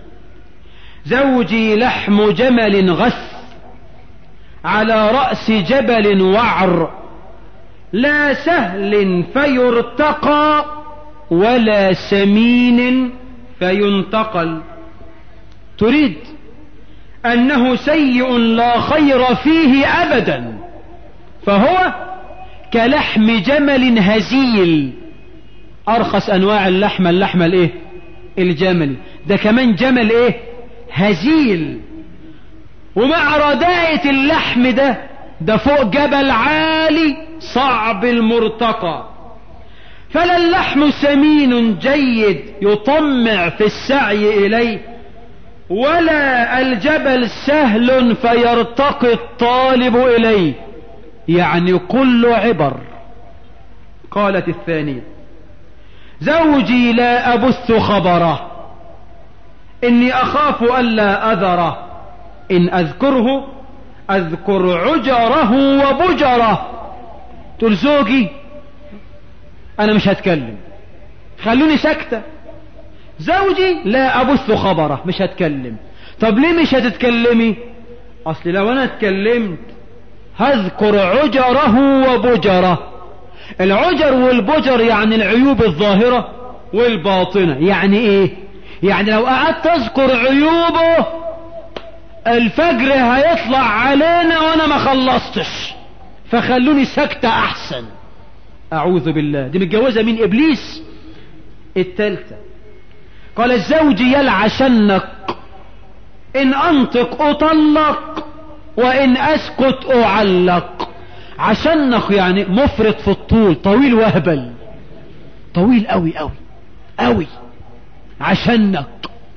S1: زوجي لحم جمل غث على رأس جبل وعر لا سهل فيرتقى ولا سمين فينتقل تريد أنه سيء لا خير فيه أبدا فهو كلحم جمل هزيل أرخص أنواع اللحمة اللحمة الإيه الجمل ده كمان جمل إيه هزيل ومع رداءة اللحم ده ده فوق جبل عالي صعب المرتقى فلا اللحم سمين جيد يطمع في السعي إليه ولا الجبل سهل فيرتقي الطالب إليه يعني كل عبر قالت الثانية زوجي لا أبث خبره إني أخاف ألا أذره إن أذكره أذكر عجره وبجره تقول زوجي أنا مش هتكلم خلوني ساكتة زوجي لا أبث خبره مش هتكلم طب ليه مش هتتكلمي أصل لو أنا اتكلمت هذكر عجره وبجره العجر والبجر يعني العيوب الظاهرة والباطنة يعني ايه يعني لو قعدت تذكر عيوبه الفجر هيطلع علينا وانا ما خلصتش فخلوني سكتة احسن اعوذ بالله دي متجوزة من ابليس التالتة قال الزوج يلعشنك ان انطق اطلق وان اسكت اعلق عشنك يعني مفرط في الطول طويل وهبل طويل قوي قوي قوي عشنك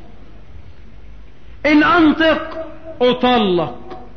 S1: ان انطق اطلق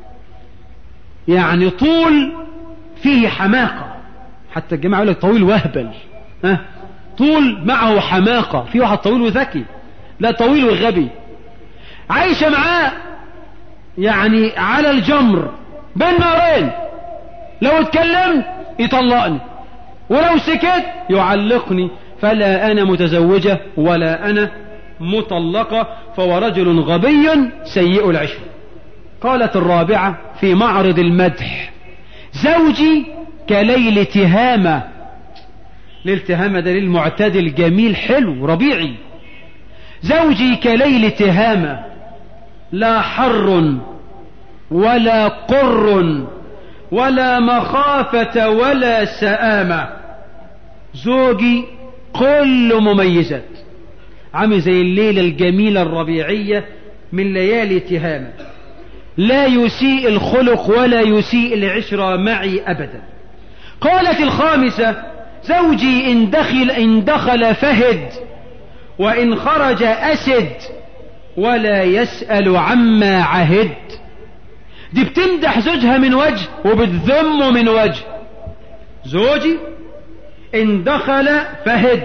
S1: يعني طول فيه حماقة حتى الجماعة يقول لك طويل وهبل ها طول معه حماقة في واحد طويل وذكي لا طويل وغبي عايشة معاه يعني على الجمر بين نارين لو اتكلمت يطلقني ولو سكت يعلقني فلا أنا متزوجة ولا أنا مطلقة فهو رجل غبي سيء العشرة قالت الرابعة في معرض المدح زوجي كليل تهامة للتهامة ده للمعتدل جميل حلو ربيعي زوجي كليل تهامة لا حر ولا قر ولا مخافة ولا سآمة زوجي كل مميزات عامل زي الليلة الجميلة الربيعية من ليالي تهامة لا يسيء الخلق ولا يسيء العشرة معي أبدا قالت الخامسة زوجي إن دخل, إن دخل فهد وإن خرج أسد ولا يسأل عما عهد دي بتمدح زوجها من وجه وبتذمه من وجه زوجي إن دخل فهد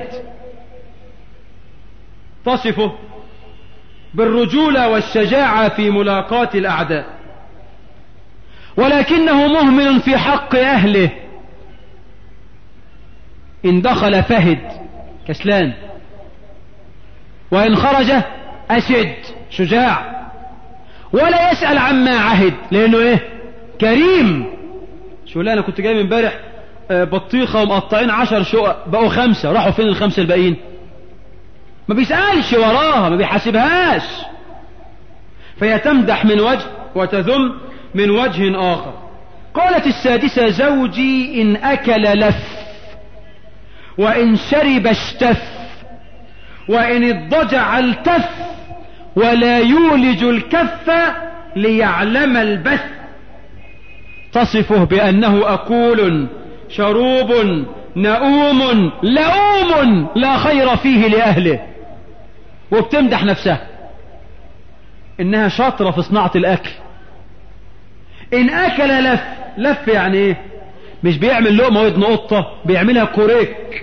S1: تصفه بالرجولة والشجاعة في ملاقاة الأعداء ولكنه مهمل في حق أهله إن دخل فهد كسلان وإن خرج أسد شجاع ولا يسأل عما عهد لأنه إيه كريم شو لا أنا كنت جاي من امبارح بطيخة ومقطعين عشر شقق بقوا خمسة راحوا فين الخمسة الباقيين ما بيسألش وراها ما بيحاسبهاش فهي تمدح من وجه وتذم من وجه آخر قالت السادسة زوجي إن أكل لف وإن شرب اشتف وإن اضطجع التف ولا يولج الكف ليعلم البث تصفه بأنه أكول شروب نؤوم لؤوم لا خير فيه لأهله وبتمدح نفسها إنها شاطرة في صناعة الأكل إن أكل لف لف يعني إيه مش بيعمل لقمة ودن قطة بيعملها كوريك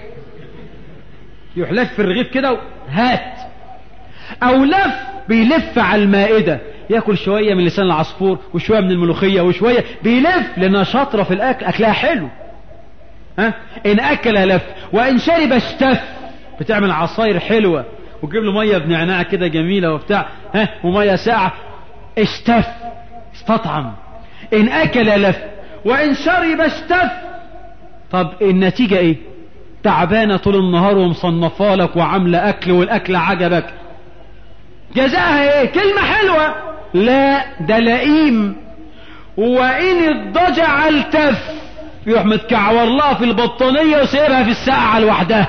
S1: يروح لف الرغيف كده هات أو لف بيلف على المائدة ياكل شوية من لسان العصفور وشوية من الملوخية وشوية بيلف لأنها شاطرة في الأكل أكلها حلو ها إن أكل لف وإن شرب اشتف بتعمل عصاير حلوة وتجيب له مية بنعناع كده جميلة وبتاع ها ومية ساعة اشتف استطعم إن أكل لف وإن شرب اشتف طب النتيجة إيه تعبانة طول النهار ومصنفة لك وعاملة أكل والأكل عجبك جزاها إيه كلمة حلوة لا ده لئيم وإن الضجع التف يروح متكعور لها في البطانية وسيبها في الساعة لوحدها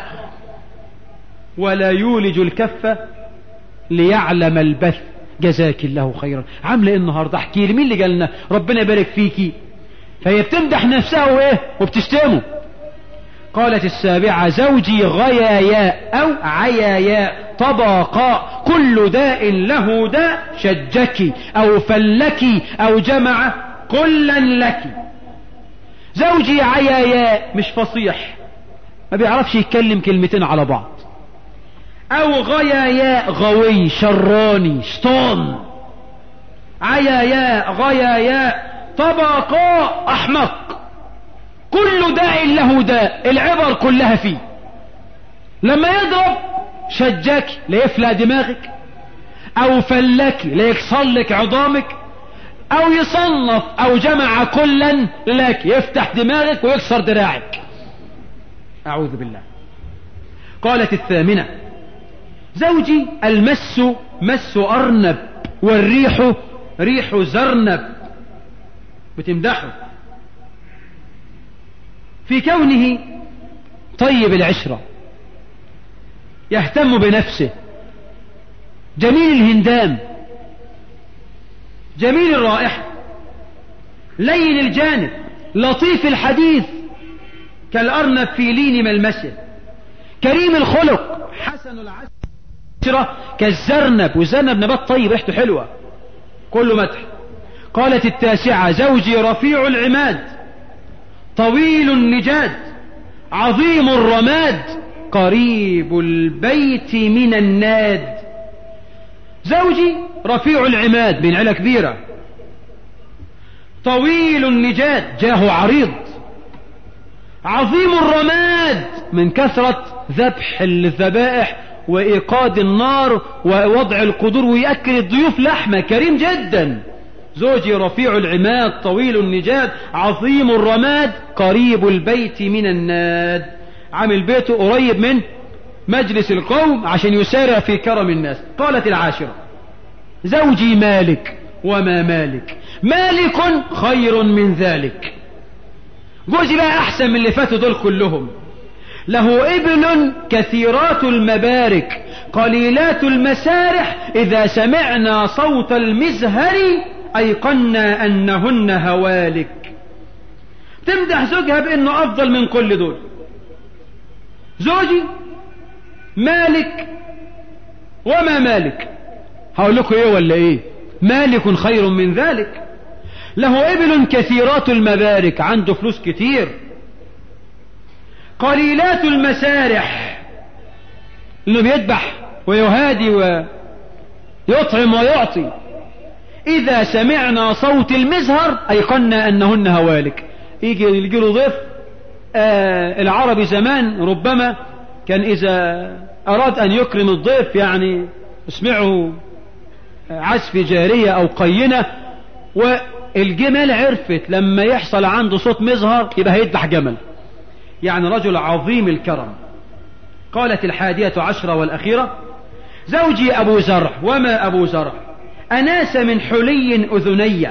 S1: ولا يولج الكفة ليعلم البث جزاك الله خيرا عامله ايه النهارده احكي لي مين اللي جالنا ربنا يبارك فيكي فهي بتمدح نفسها وايه وبتشتمه قالت السابعة زوجي غياياء او عياياء طبقا كل داء له داء شجك أو فلك أو جمع كلا لك زوجي عياياء مش فصيح ما بيعرفش يتكلم كلمتين على بعض او غياياء غوي شراني شطان عياياء غياياء طبقاء احمق كل داء له داء العبر كلها فيه لما يضرب شجاك ليفلى دماغك او فلك ليكسر لك عظامك او يصنف او جمع كلا لك يفتح دماغك ويكسر دراعك اعوذ بالله قالت الثامنة زوجي المس مس ارنب والريح ريح زرنب بتمدحه في كونه طيب العشرة يهتم بنفسه جميل الهندام جميل الرائحة لين الجانب لطيف الحديث كالأرنب في لين ملمسه كريم الخلق حسن العشرة كالزرنب والزرنب نبات طيب ريحته حلوة كله مدح قالت التاسعة زوجي رفيع العماد طويل النجاد عظيم الرماد قريب البيت من الناد زوجي رفيع العماد من عيلة كبيرة طويل النجاد جاه عريض عظيم الرماد من كثرة ذبح الذبائح وإيقاد النار ووضع القدور ويأكل الضيوف لحمة كريم جدا زوجي رفيع العماد طويل النجاد عظيم الرماد قريب البيت من الناد عامل بيته قريب من مجلس القوم عشان يسارع في كرم الناس قالت العاشرة زوجي مالك وما مالك مالك خير من ذلك جوزي بقى احسن من اللي فاتوا دول كلهم له ابل كثيرات المبارك قليلات المسارح اذا سمعنا صوت المزهر ايقنا انهن هوالك تمدح زوجها بانه افضل من كل دول زوجي مالك وما مالك هقول لكم ايه ولا ايه مالك خير من ذلك له ابل كثيرات المبارك عنده فلوس كتير قليلات المسارح انه بيذبح ويهادي ويطعم ويعطي اذا سمعنا صوت المزهر ايقنا انهن هوالك يجي يجي له ضيف آه العربي زمان ربما كان اذا اراد ان يكرم الضيف يعني اسمعه عزف جارية او قينة والجمال عرفت لما يحصل عنده صوت مظهر يبقى هيذبح جمل يعني رجل عظيم الكرم قالت الحادية عشرة والأخيرة زوجي أبو زرع وما أبو زرع أناس من حلي أذني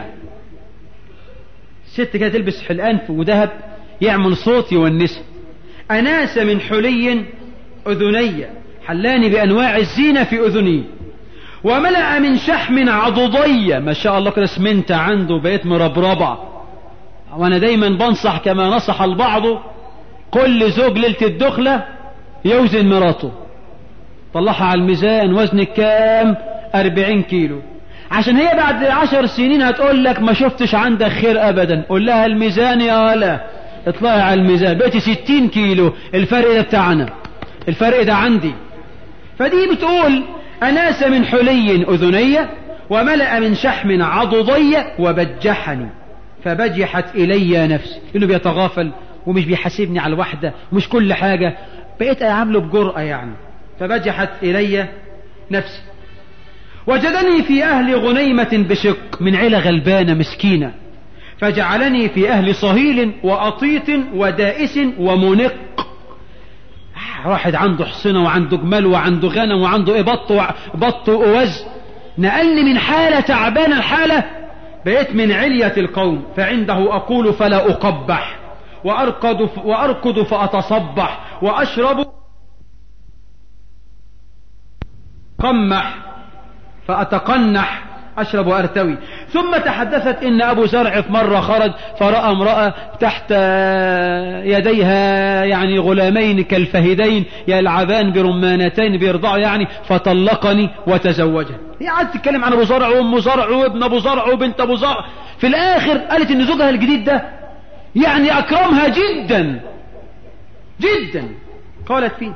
S1: ست كده تلبس حلقان وذهب يعمل صوت يونسه أناس من حلي أذني حلاني بأنواع الزينة في أذني وملأ من شحم عضضية ما شاء الله كده سمنت عنده بقيت مربربة وانا دايما بنصح كما نصح البعض كل زوج ليلة الدخلة يوزن مراته طلعها على الميزان وزن كام أربعين كيلو عشان هي بعد عشر سنين هتقول لك ما شفتش عندك خير ابدا قول لها الميزان يا ولا اطلعي على الميزان بقيتي ستين كيلو الفرق ده بتاعنا الفرق ده عندي فدي بتقول أناس من حلي أذني وملأ من شحم عضضي وبجحني فبجحت إلي نفسي إنه بيتغافل ومش بيحاسبني على الوحدة ومش كل حاجة بقيت أعمله بجرأة يعني فبجحت إلي نفسي وجدني في أهل غنيمة بشق من عيلة غلبانة مسكينة فجعلني في أهل صهيل وأطيط ودائس ومنق واحد عنده حصنة وعنده جمال وعنده غنم وعنده إيه بط بط ووز نقلني من حالة تعبانة الحالة بقيت من علية القوم فعنده أقول فلا أقبح وأركض, وأركض فأتصبح وأشرب قمح فأتقنح أشرب وأرتوي ثم تحدثت ان ابو زرع في مرة خرج فرأى امرأة تحت يديها يعني غلامين كالفهدين يلعبان برمانتين بيرضعوا يعني فطلقني وتزوجها هي قعدت تتكلم عن ابو زرع وام زرع وابن ابو زرع وبنت ابو زرع في الاخر قالت ان زوجها الجديد ده يعني اكرمها جدا جدا قالت فيه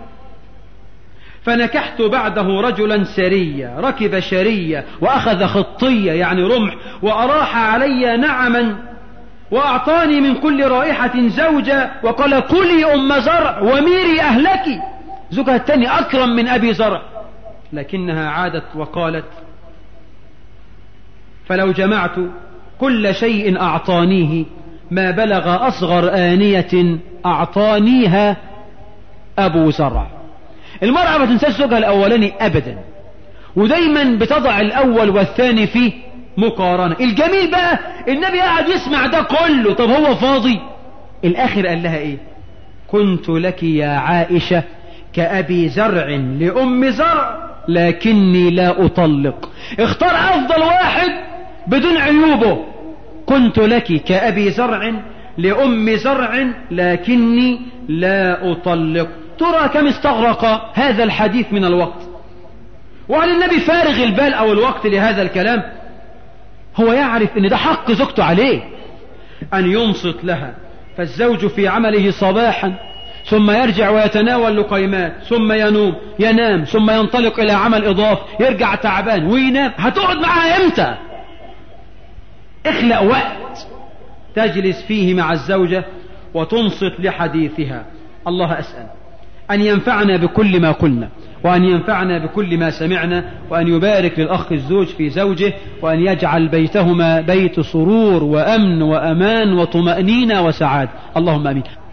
S1: فنكحت بعده رجلا سريا ركب شرية وأخذ خطية يعني رمح وأراح علي نعما وأعطاني من كل رائحة زوجة وقال كلي أم زرع وميري أهلك زوجها الثاني أكرم من أبي زرع لكنها عادت وقالت فلو جمعت كل شيء أعطانيه ما بلغ أصغر آنية أعطانيها أبو زرع المرأة ما تنساش زوجها الأولاني أبدا ودايما بتضع الأول والثاني في مقارنة الجميل بقى النبي قاعد يسمع ده كله طب هو فاضي الآخر قال لها إيه كنت لك يا عائشة كأبي زرع لأم زرع لكني لا أطلق اختار أفضل واحد بدون عيوبه كنت لك كأبي زرع لأم زرع لكني لا أطلق ترى كم استغرق هذا الحديث من الوقت وعلى النبي فارغ البال أو الوقت لهذا الكلام هو يعرف ان ده حق زوجته عليه أن ينصت لها فالزوج في عمله صباحا ثم يرجع ويتناول لقيمات ثم ينوم ينام ثم ينطلق إلى عمل إضافي يرجع تعبان وينام هتقعد معها امتى اخلق وقت تجلس فيه مع الزوجة وتنصت لحديثها الله أسأل أن ينفعنا بكل ما قلنا وأن ينفعنا بكل ما سمعنا وأن يبارك للأخ الزوج في زوجه وأن يجعل بيتهما بيت سرور وأمن وأمان وطمأنينة وسعادة اللهم أمين